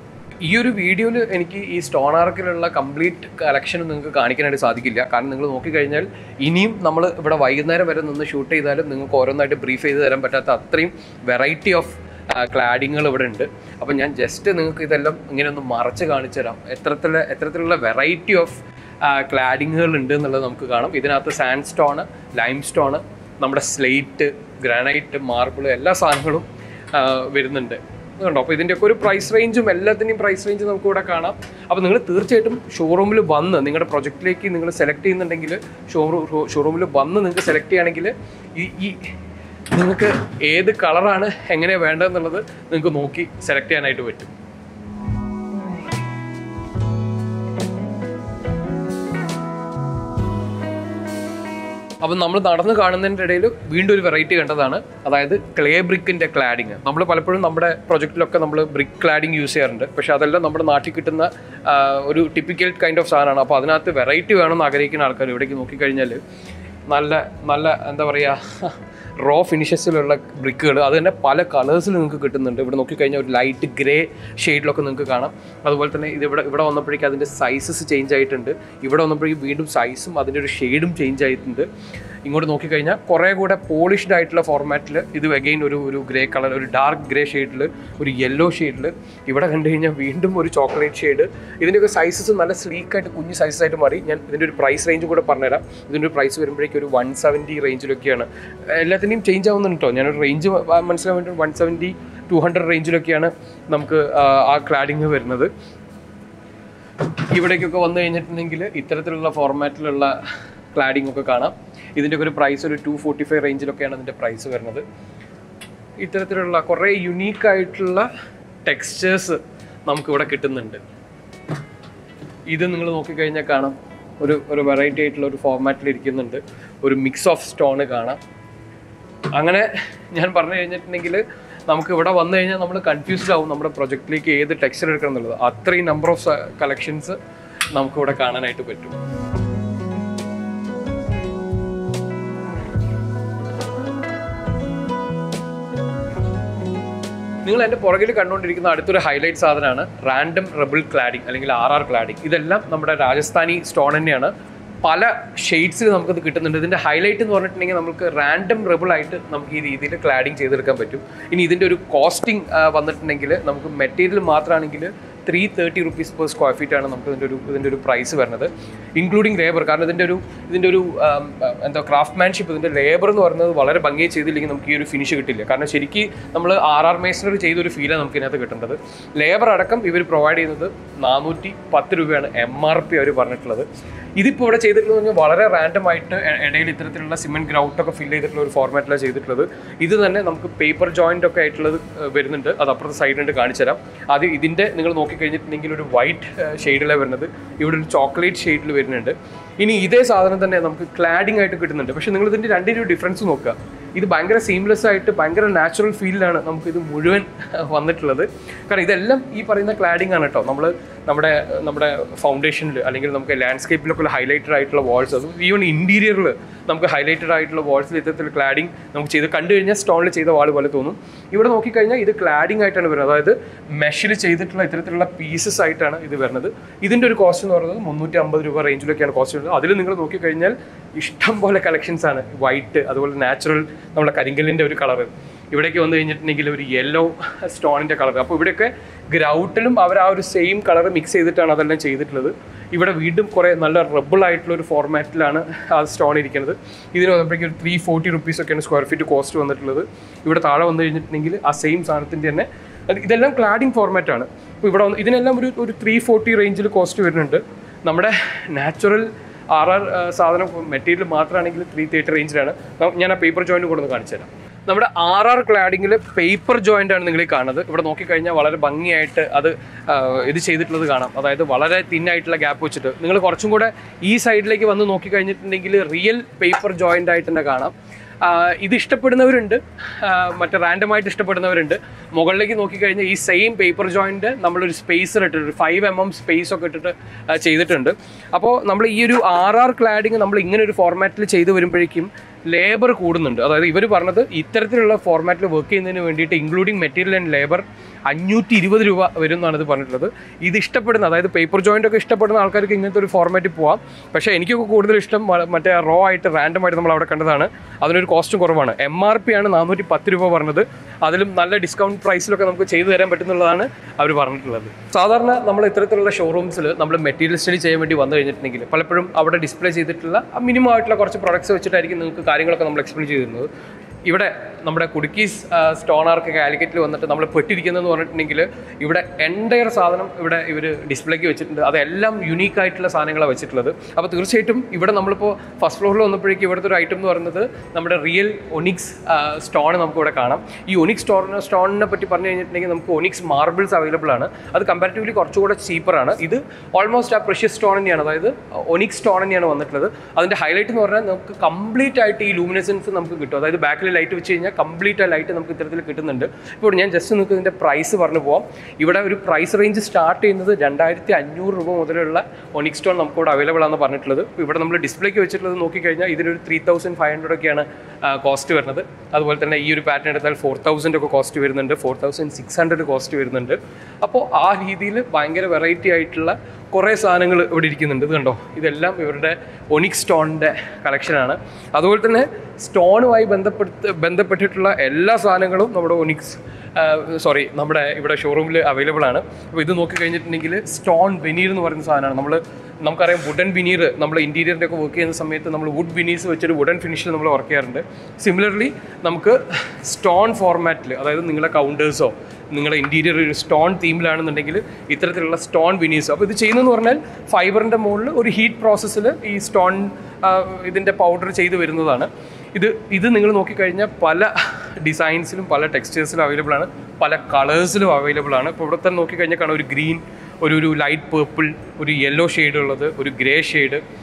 ഈ ഒരു വീഡിയോയിൽ എനിക്ക് ഈ സ്റ്റോൺ ആർക്കിലുള്ള കംപ്ലീറ്റ് കളക്ഷൻ നിങ്ങൾക്ക് കാണിക്കാനായിട്ട് സാധിക്കില്ല കാരണം നിങ്ങൾ നോക്കിക്കഴിഞ്ഞാൽ ഇനിയും നമ്മൾ ഇവിടെ വൈകുന്നേരം വരെ നിന്ന് ഷൂട്ട് ചെയ്താലും നിങ്ങൾക്ക് ഓരോന്നായിട്ട് ബ്രീഫ് ചെയ്ത് തരാൻ പറ്റാത്ത അത്രയും വെറൈറ്റി ഓഫ് ക്ലാഡിങ്ങൾ ഇവിടെ ഉണ്ട് അപ്പോൾ ഞാൻ ജസ്റ്റ് നിങ്ങൾക്ക് ഇതെല്ലാം ഇങ്ങനെ ഒന്ന് മറച്ച് കാണിച്ചു തരാം എത്രത്തിലെ എത്രത്തിലുള്ള വെറൈറ്റി ഓഫ് ക്ലാഡിങ്ങുകൾ ഉണ്ട് എന്നുള്ളത് നമുക്ക് കാണാം ഇതിനകത്ത് സാൻഡ് സ്റ്റോണ് ലൈം സ്റ്റോണ് നമ്മുടെ സ്ലേറ്റ് ഗ്രാനൈറ്റ് മാർബിൾ എല്ലാ സാധനങ്ങളും ആ, വരുന്നുണ്ട് കണ്ടോ അപ്പോൾ ഇതിൻ്റെയൊക്കെ ഒരു പ്രൈസ് റേഞ്ചും എല്ലാത്തിൻ്റെയും പ്രൈസ് റേഞ്ച് നമുക്ക് ഇവിടെ കാണാം അപ്പോൾ നിങ്ങൾ തീർച്ചയായിട്ടും ഷോറൂമിൽ വന്ന് നിങ്ങളുടെ പ്രൊജക്റ്റിലേക്ക് നിങ്ങൾ സെലക്ട് ചെയ്യുന്നുണ്ടെങ്കിൽ ഷോറൂം ഷോറൂമിൽ വന്ന് നിങ്ങൾക്ക് സെലക്ട് ചെയ്യുകയാണെങ്കിൽ ഈ ഈ നിങ്ങൾക്ക് ഏത് കളറാണ് എങ്ങനെയാണ് വേണ്ടതെന്നുള്ളത് നിങ്ങൾക്ക് നോക്കി സെലക്ട് ചെയ്യാനായിട്ട് പറ്റും അപ്പം നമ്മൾ നടന്ന് കാണുന്നതിൻ്റെ ഇടയിൽ വീണ്ടും ഒരു വെറൈറ്റി കണ്ടതാണ് അതായത് ക്ലേ ബ്രിക്കിൻ്റെ ക്ലാഡിങ് നമ്മൾ പലപ്പോഴും നമ്മുടെ പ്രൊജക്റ്റിലൊക്കെ നമ്മൾ ബ്രിക്ക് ക്ലാഡിങ് യൂസ് ചെയ്യാറുണ്ട് പക്ഷേ അതെല്ലാം നമ്മുടെ നാട്ടിൽ കിട്ടുന്ന ആ, ഒരു ടിപ്പിക്കൽ കൈൻഡ് ഓഫ് സാധനമാണ് അപ്പോൾ അതിനകത്ത് വെറൈറ്റി വേണമെന്ന് ആഗ്രഹിക്കുന്ന ആൾക്കാർ ഇവിടേക്ക് നോക്കിക്കഴിഞ്ഞാൽ നല്ല നല്ല എന്താ പറയുക റോ ഫിനിഷസിലുള്ള ബ്രിക്കുകൾ അത് തന്നെ പല കളേഴ്സിൽ നിങ്ങൾക്ക് കിട്ടുന്നുണ്ട് ഇവിടെ നോക്കിക്കഴിഞ്ഞാൽ ഒരു ലൈറ്റ് ഗ്രേ ഷെയ്ഡിലൊക്കെ നിങ്ങൾക്ക് കാണാം അതുപോലെ തന്നെ ഇത് ഇവിടെ ഇവിടെ വന്നപ്പോഴേക്കും അതിൻ്റെ സൈസസ് ചേഞ്ച് ആയിട്ടുണ്ട് ഇവിടെ വന്നപ്പോഴേക്കും വീണ്ടും സൈസും അതിൻ്റെ ഒരു ഷെയ്ഡും ചേഞ്ച് ആയിട്ടുണ്ട് ഇങ്ങോട്ട് നോക്കിക്കഴിഞ്ഞാൽ കുറേ കൂടെ പോളിഷ്ഡ് ആയിട്ടുള്ള ഫോർമാറ്റിൽ ഇത് അഗെയിൻ ഒരു ഒരു ഗ്രേ കളർ ഒരു ഡാർക്ക് ഗ്രേ ഷെയ്ഡിൽ ഒരു യെല്ലോ ഷെയ്ഡിൽ ഇവിടെ കണ്ടു കഴിഞ്ഞാൽ വീണ്ടും ഒരു ചോക്ലേറ്റ് ഷെയ്ഡ് ഇതിൻ്റെയൊക്കെ സൈസസ് നല്ല സ്ലീക്കായിട്ട് കുഞ്ഞ് സൈസസ് ആയിട്ട് മാറി ഞാൻ ഇതിൻ്റെ ഒരു പ്രൈസ് റേഞ്ച് കൂടെ പറഞ്ഞുതരാം ഇതിൻ്റെ ഒരു പ്രൈസ് വരുമ്പോഴേക്കും ഒരു വൺ സെവൻറ്റി റേഞ്ചിലൊക്കെയാണ് എല്ലാത്തിൻ്റെയും ചേഞ്ച് ആവുന്നുണ്ട് കേട്ടോ ഞാനൊരു റേഞ്ച് മനസ്സിലാൻ വേണ്ടി വൺ സെവൻറ്റി ടു ഹൺഡ്രഡ് റേഞ്ചിലൊക്കെയാണ് നമുക്ക് ആ, ആ ക്ലാഡിങ് വരുന്നത് ഇവിടേക്കൊക്കെ വന്നു കഴിഞ്ഞിട്ടുണ്ടെങ്കിൽ ഇത്തരത്തിലുള്ള ഫോർമാറ്റിലുള്ള ക്ലാഡിംഗ് ഒക്കെ കാണാം ഇതിൻ്റെ ഒരു പ്രൈസ് ഒരു ടു ഫോർട്ടി ഫൈവ് റേഞ്ചിലൊക്കെയാണ് ഇതിൻ്റെ പ്രൈസ് വരുന്നത് ഇത്തരത്തിലുള്ള കുറേ യുണീക്ക് ആയിട്ടുള്ള ടെക്സ്ചേഴ്സ് നമുക്കിവിടെ കിട്ടുന്നുണ്ട് ഇത് നിങ്ങൾ നോക്കിക്കഴിഞ്ഞാൽ കാണാം ഒരു ഒരു വെറൈറ്റി ആയിട്ടുള്ള ഒരു ഫോർമാറ്റിൽ ഇരിക്കുന്നുണ്ട് ഒരു മിക്സ് ഓഫ് സ്റ്റോൺ കാണാം അങ്ങനെ ഞാൻ പറഞ്ഞു കഴിഞ്ഞിട്ടുണ്ടെങ്കിൽ നമുക്ക് ഇവിടെ വന്നു കഴിഞ്ഞാൽ നമ്മൾ കൺഫ്യൂസ്ഡ് ആവും നമ്മുടെ പ്രൊജക്റ്റിലേക്ക് ഏത് ടെക്സ്ചർ എടുക്കണം എന്നുള്ളത് അത്രയും നമ്പർ ഓഫ് കളക്ഷൻസ് നമുക്ക് ഇവിടെ കാണാനായിട്ട് പറ്റും നിങ്ങൾ എൻ്റെ പുറകിൽ കണ്ടുകൊണ്ടിരിക്കുന്ന അടുത്തൊരു ഹൈലൈറ്റ് സാധനമാണ് റാൻഡം റബിൾ ക്ലാഡിംഗ് അല്ലെങ്കിൽ ആർ ആർ ക്ലാഡിംഗ് ഇതെല്ലാം നമ്മുടെ രാജസ്ഥാനി സ്റ്റോൺ തന്നെയാണ് പല ഷെയ്ഡ്സിൽ നമുക്കത് കിട്ടുന്നുണ്ട് ഇതിൻ്റെ ഹൈലൈറ്റ് എന്ന് പറഞ്ഞിട്ടുണ്ടെങ്കിൽ നമുക്ക് റാൻഡം റബിൾ ആയിട്ട് നമുക്ക് ഈ രീതിയിൽ ക്ലാഡിംഗ് ചെയ്തെടുക്കാൻ പറ്റും ഇനി ഇതിൻ്റെ ഒരു കോസ്റ്റിംഗ് വന്നിട്ടുണ്ടെങ്കിൽ നമുക്ക് മെറ്റീരിയൽ മാത്രമാണെങ്കിൽ three thirty rupees per square feet ആണ് നമുക്ക് ഇതിൻ്റെ ഒരു ഇതിൻ്റെ ഒരു പ്രൈസ് വരുന്നത് ഇൻക്ലൂഡിങ് ലേബർ കാരണം ഇതിൻ്റെ ഒരു ഇതിൻ്റെ ഒരു ആം, ആ, എന്താ ക്രാഫ്റ്റ്മാൻഷിപ്പ് ഇതിൻ്റെ ലേബർ എന്ന് പറയുന്നത് വളരെ ഭംഗിയായി ചെയ്തില്ലെങ്കിൽ നമുക്ക് ഈ ഒരു ഫിനിഷ് കിട്ടില്ല കാരണം ശരിക്കും നമ്മൾ ആർ ആർ മേസണറി ചെയ്തൊരു ഫീലാണ് നമുക്ക് ഇതിനകത്ത് കിട്ടേണ്ടത് ലേബർ അടക്കം ഇവർ പ്രൊവൈഡ് ചെയ്യുന്നത് നാനൂറ്റി പത്ത് രൂപയാണ് എം ആർ പി അവർ പറഞ്ഞിട്ടുള്ളത് ഇതിപ്പോൾ ഇവിടെ ചെയ്തിട്ടുള്ളത് പറഞ്ഞാൽ വളരെ റാൻഡം ആയിട്ട് ഇ- ഇടയിൽ ഇത്തരത്തിലുള്ള സിമെന്റ് ഗ്രൗട്ട് ഒക്കെ ഫിൽ ചെയ്തിട്ടുള്ള ഒരു ഫോർമാറ്റിലാണ് ചെയ്തിട്ടുള്ളത് ഇത് തന്നെ നമുക്ക് പേപ്പർ ജോയിന്റ് ഒക്കെ ആയിട്ടുള്ളത് ഏഹ്, വരുന്നുണ്ട് അത് അപ്പുറത്തെ സൈഡിലുണ്ട് കാണിച്ചു തരാം അത് ഇതിന്റെ നിങ്ങൾ നോക്കിക്കഴിഞ്ഞിട്ടുണ്ടെങ്കിൽ ഒരു വൈറ്റ് ഷെയ്ഡിലാണ് വരുന്നത് ഇവിടെ ഒരു ചോക്ലേറ്റ് ഷെയ്ഡിൽ വരുന്നുണ്ട് ഇനി ഇതേ സാധനം തന്നെ നമുക്ക് ക്ലാഡിംഗ് ആയിട്ട് കിട്ടുന്നുണ്ട് പക്ഷെ നിങ്ങൾ ഇതിന്റെ രണ്ടിനും ഡിഫറൻസ് നോക്കുക ഇത് ഭയങ്കര സീംലെസ് ആയിട്ട് ഭയങ്കര നാച്ചുറൽ ഫീലിലാണ് നമുക്ക് ഇത് മുഴുവൻ വന്നിട്ടുള്ളത് കാരണം ഇതെല്ലാം ഈ പറയുന്ന ക്ലാഡിംഗ് ആണ് കേട്ടോ നമ്മൾ നമ്മുടെ നമ്മുടെ ഫൗണ്ടേഷനിൽ അല്ലെങ്കിൽ നമുക്ക് ലാൻഡ്സ്കേപ്പിലൊക്കെ ഹൈലൈറ്റഡ് ആയിട്ടുള്ള വാൾസ് അത് ഈവൻ ഇൻറ്റീരിയറിൽ നമുക്ക് ഹൈലൈറ്റഡ് ആയിട്ടുള്ള വാൾസിൽ ഇത്തരത്തിൽ ക്ലാഡിംഗ് നമുക്ക് ചെയ്ത് കണ്ടു കഴിഞ്ഞാൽ സ്റ്റോണിൽ ചെയ്ത വാൾ പോലെ തോന്നും ഇവിടെ നോക്കിക്കഴിഞ്ഞാൽ ഇത് ക്ലാഡിംഗ് ആയിട്ടാണ് വരുന്നത് അതായത് മെഷിൽ ചെയ്തിട്ടുള്ള ഇത്തരത്തിലുള്ള പീസസ് ആയിട്ടാണ് ഇത് വരുന്നത് ഇതിൻ്റെ ഒരു കോസ്റ്റ് എന്ന് പറയുന്നത് മുന്നൂറ്റി അമ്പത് രൂപ റേഞ്ചിലൊക്കെയാണ് കോസ്റ്റ് വരുന്നത് അതിൽ നിങ്ങൾ നോക്കിക്കഴിഞ്ഞാൽ ഇഷ്ടം പോലെ കളക്ഷൻസ് ആണ് വൈറ്റ് അതുപോലെ നാച്ചുറൽ നമ്മുടെ കരിങ്കല്ലിൻ്റെ ഒരു കളറ് ഇവിടേക്ക് വന്നു കഴിഞ്ഞിട്ടുണ്ടെങ്കിൽ ഒരു യെല്ലോ സ്റ്റോണിൻ്റെ കളർ അപ്പോൾ ഇവിടെയൊക്കെ ഗ്രൗട്ടിലും അവർ ആ ഒരു സെയിം കളർ മിക്സ് ചെയ്തിട്ടാണ് അതെല്ലാം ചെയ്തിട്ടുള്ളത് ഇവിടെ വീണ്ടും കുറേ നല്ല റബ്ബിൾ ആയിട്ടുള്ള ഒരു ഫോർമാറ്റിലാണ് ആ സ്റ്റോൺ ഇരിക്കുന്നത് ഇതിന് വന്നപ്പോഴേക്കും ഒരു ത്രീ ഫോർട്ടി റുപ്പീസ് ഒക്കെയാണ് സ്ക്വയർ ഫീറ്റ് കോസ്റ്റ് വന്നിട്ടുള്ളത് ഇവിടെ താഴെ വന്നു കഴിഞ്ഞിട്ടുണ്ടെങ്കിൽ ആ സെയിം സാധനത്തിൻ്റെ തന്നെ അത് ഇതെല്ലാം ക്ലാഡിംഗ് ഫോർമാറ്റ് ആണ് അപ്പോൾ ഇവിടെ വന്ന് ഇതിനെല്ലാം ഒരു ഒരു ത്രീ ഫോർട്ടി റേഞ്ചിൽ കോസ്റ്റ് വരുന്നുണ്ട് നമ്മുടെ നാച്ചുറൽ ആർ ആർ സാധനം മെറ്റീരിയൽ മാത്രമാണെങ്കിൽ ത്രീ തേർട്ടി റേഞ്ചിലാണ് ന- ഞാൻ ആ പേപ്പർ ജോയിന്റ് കൊണ്ടൊന്ന് കാണിച്ചു തരാം നമ്മുടെ ആർ ആർ ക്ലാഡിങ്ങിൽ പേപ്പർ ജോയിന്റ് ആണ് നിങ്ങൾ ഈ കാണുന്നത് ഇവിടെ നോക്കിക്കഴിഞ്ഞാൽ വളരെ ഭംഗിയായിട്ട് അത് ആ, ഇത് ചെയ്തിട്ടുള്ളത് കാണാം അതായത് വളരെ തിന്നായിട്ടുള്ള ഗ്യാപ്പ് വെച്ചിട്ട് നിങ്ങൾ കുറച്ചും കൂടെ ഈ സൈഡിലേക്ക് വന്ന് നോക്കിക്കഴിഞ്ഞിട്ടുണ്ടെങ്കിൽ റിയൽ പേപ്പർ ജോയിന്റ് ആയിട്ട് തന്നെ കാണാം ആ, ഇത് ഇഷ്ടപ്പെടുന്നവരുണ്ട് ആ, മറ്റേ റാൻഡമായിട്ട് ഇഷ്ടപ്പെടുന്നവരുണ്ട് മുകളിലേക്ക് നോക്കിക്കഴിഞ്ഞാൽ ഈ സെയിം പേപ്പർ ജോയിന്റ് നമ്മളൊരു സ്പേസർ ഇട്ടിട്ട് ഒരു ഫൈവ് എം എം സ്പേസ് ഒക്കെ ഇട്ടിട്ട് ആ, ചെയ്തിട്ടുണ്ട് അപ്പോൾ നമ്മൾ ഈ ഒരു ആർ ആർ ക്ലാഡിങ് നമ്മൾ ഇങ്ങനെ ഒരു ഫോർമാറ്റിൽ ചെയ്തു വരുമ്പോഴേക്കും ലേബർ കൂടുന്നുണ്ട് അതായത് ഇവർ പറഞ്ഞത് ഇത്തരത്തിലുള്ള ഫോർമാറ്റിൽ വർക്ക് ചെയ്യുന്നതിന് വേണ്ടിയിട്ട് ഇൻക്ലൂഡിങ് മെറ്റീരിയൽ ആൻഡ് ലേബർ അഞ്ഞൂറ്റി ഇരുപത് രൂപ വരും എന്നാണ് ഇത് പറഞ്ഞിട്ടുള്ളത് ഇത് ഇഷ്ടപ്പെടുന്ന അതായത് പേപ്പർ ജോയിന്റ് ഒക്കെ ഇഷ്ടപ്പെടുന്ന ആൾക്കാർക്ക് ഇങ്ങനത്തെ ഒരു ഫോർമാറ്റിൽ പോവാം പക്ഷേ എനിക്കൊക്കെ കൂടുതൽ ഇഷ്ടം വ- മറ്റേ റോ ആയിട്ട് റാൻഡം ആയിട്ട് നമ്മൾ അവിടെ കണ്ടതാണ് അതിനൊരു കോസ്റ്റും കുറവാണ് എം ആർ പി ആണ് നാനൂറ്റി പത്ത് രൂപ പറഞ്ഞത് അതിലും നല്ല ഡിസ്കൗണ്ട് പ്രൈസിലൊക്കെ നമുക്ക് ചെയ്തു തരാൻ പറ്റുന്നുള്ളതാണ് അവർ പറഞ്ഞിട്ടുള്ളത് സാധാരണ നമ്മൾ ഇത്തരത്തിലുള്ള ഷോറൂംസിൽ നമ്മൾ മെറ്റീരിയൽ സ്റ്റഡി ചെയ്യാൻ വേണ്ടി വന്നു കഴിഞ്ഞിട്ടുണ്ടെങ്കിൽ പലപ്പോഴും അവിടെ ഡിസ്പ്ലേ ചെയ്തിട്ടുള്ള മിനിമം ആയിട്ടുള്ള കുറച്ച് പ്രൊഡക്ട്സ് വെച്ചിട്ടായിരിക്കും നിങ്ങൾക്ക് കാര്യങ്ങളൊക്കെ നമ്മൾ എക്സ്പ്ലെയിൻ ചെയ്തിരുന്നത് ഇവിടെ നമ്മുടെ കുടുക്കീസ് സ്റ്റോൺ ആർക്ക് കാലിക്കറ്റിൽ വന്നിട്ട് നമ്മൾ പെട്ടിരിക്കുന്നതെന്ന് പറഞ്ഞിട്ടുണ്ടെങ്കിൽ ഇവിടെ എൻ്റയർ സാധനം ഇവിടെ ഇവർ ഡിസ്പ്ലേക്ക് വെച്ചിട്ടുണ്ട് അതെല്ലാം യുണീക്ക് ആയിട്ടുള്ള സാധനങ്ങളാണ് വെച്ചിട്ടുള്ളത് അപ്പോൾ തീർച്ചയായിട്ടും ഇവിടെ നമ്മളിപ്പോൾ ഫസ്റ്റ് ഫ്ലോറിൽ വന്നപ്പോഴേക്കും ഇവിടുത്തെ ഒരു ഐറ്റം എന്ന് പറയുന്നത് നമ്മുടെ റിയൽ ഒണിക്സ് സ്റ്റോൺ നമുക്ക് ഇവിടെ കാണാം ഈ ഒണിക്സ് സ്റ്റോൺ സ്റ്റോണിനെ പറ്റി പറഞ്ഞു കഴിഞ്ഞിട്ടുണ്ടെങ്കിൽ നമുക്ക് ഒണിക്സ് മാർബിൾസ് അവൈലബിൾ ആണ് അത് കമ്പാരിറ്റീവ്ലി കുറച്ചുകൂടെ ചീപ്പറാണ് ഇത് ഓൾമോസ്റ്റ് ആ പ്രഷ്യസ് സ്റ്റോൺ തന്നെയാണ് അതായത് ഒണിക്സ് സ്റ്റോൺ തന്നെയാണ് വന്നിട്ടുള്ളത് അതിൻ്റെ ഹൈലൈറ്റ് എന്ന് പറഞ്ഞാൽ നമുക്ക് കംപ്ലീറ്റ് ആയിട്ട് ഈ ലൂമിനസൻസ് നമുക്ക് കിട്ടും അതായത് ബാക്കിൽ ലൈറ്റ് വെച്ച് കഴിഞ്ഞാൽ കംപ്ലീറ്റ് ആ ലൈറ്റ് നമുക്ക് ഇത്തരത്തിൽ കിട്ടുന്നുണ്ട് ഇപ്പോൾ ഞാൻ ജസ്റ്റ് നിങ്ങൾക്ക് ഇതിൻ്റെ പ്രൈസ് പറഞ്ഞു പോവാം ഇവിടെ ഒരു പ്രൈസ് റേഞ്ച് സ്റ്റാർട്ട് ചെയ്യുന്നത് രണ്ടായിരത്തി അഞ്ഞൂറ് രൂപ മുതലുള്ള ഒണിക് സ്റ്റോൺ നമുക്ക് ഇവിടെ അവൈലബിൾ ആണെന്ന് പറഞ്ഞിട്ടുള്ളത് ഇപ്പോൾ ഇവിടെ നമ്മൾ ഡിസ്പ്ലേക്ക് വെച്ചിട്ടുള്ളത് നോക്കിക്കഴിഞ്ഞാൽ ഇതിനൊരു ത്രീ തൗസൻഡ് ഫൈവ് ഹൺഡ്രഡ് ഒക്കെയാണ് കോസ്റ്റ് വരുന്നത് അതുപോലെ തന്നെ ഈ ഒരു പാറ്റേൺ എടുത്താൽ ഫോർ തൗസൻഡ് ഒക്കെ കോസ്റ്റ് വരുന്നുണ്ട് four thousand six hundred cost വരുന്നുണ്ട് അപ്പോൾ ആ രീതിയിൽ ഭയങ്കര വെറൈറ്റി ആയിട്ടുള്ള കുറേ സാധനങ്ങൾ ഇവിടെ ഇരിക്കുന്നുണ്ട് ഇത് കണ്ടോ ഇതെല്ലാം ഇവരുടെ ഒണിക് സ്റ്റോണിൻ്റെ കളക്ഷനാണ് അതുപോലെ തന്നെ സ്റ്റോണുമായി ബന്ധപ്പെടുത്ത് ബന്ധപ്പെട്ടിട്ടുള്ള എല്ലാ സാധനങ്ങളും നമ്മുടെ ഒണിക്സ് സോറി നമ്മുടെ ഇവിടെ ഷോറൂമിൽ അവൈലബിൾ ആണ് അപ്പോൾ ഇത് നോക്കി കഴിഞ്ഞിട്ടുണ്ടെങ്കിൽ സ്റ്റോൺ വെനീർ എന്ന് പറയുന്ന സാധനമാണ് നമ്മൾ നമുക്കറിയാം വുഡൻ വിനീർ നമ്മൾ ഇൻറ്റീരിയറിൻ്റെ ഒക്കെ വർക്ക് ചെയ്യുന്ന സമയത്ത് നമ്മൾ വുഡ് വിനീസ് വെച്ചൊരു വുഡൻ ഫിനിഷിൽ നമ്മൾ വർക്ക് ചെയ്യാറുണ്ട് സിമിലർലി നമുക്ക് സ്റ്റോൺ ഫോർമാറ്റിൽ അതായത് നിങ്ങളുടെ കൗണ്ടേഴ്സോ നിങ്ങളുടെ ഇൻറ്റീരിയർ ഒരു സ്റ്റോൺ തീമിലാണെന്നുണ്ടെങ്കിൽ ഇത്തരത്തിലുള്ള സ്റ്റോൺ വിനീസ് അപ്പോൾ ഇത് ചെയ്യുന്നതെന്ന് പറഞ്ഞാൽ ഫൈബറിൻ്റെ മുകളിൽ ഒരു ഹീറ്റ് പ്രോസസ്സിൽ ഈ സ്റ്റോൺ ഇതിൻ്റെ പൗഡർ ചെയ്ത് വരുന്നതാണ് ഇത് ഇത് നിങ്ങൾ നോക്കിക്കഴിഞ്ഞാൽ പല ഡിസൈൻസിലും പല ടെക്സ്റ്റേഴ്സിലും അവൈലബിൾ ആണ് പല കളേഴ്സിലും അവൈലബിൾ ആണ് ഇപ്പോൾ ഇവിടെ തന്നെ നോക്കിക്കഴിഞ്ഞാൽ കാണാം ഒരു ഗ്രീൻ ഒരു ഒരു ലൈറ്റ് പേർപ്പിൾ ഒരു യെല്ലോ ഷെയ്ഡ് ഉള്ളത് ഒരു ഗ്രേ ഷെയ്ഡ്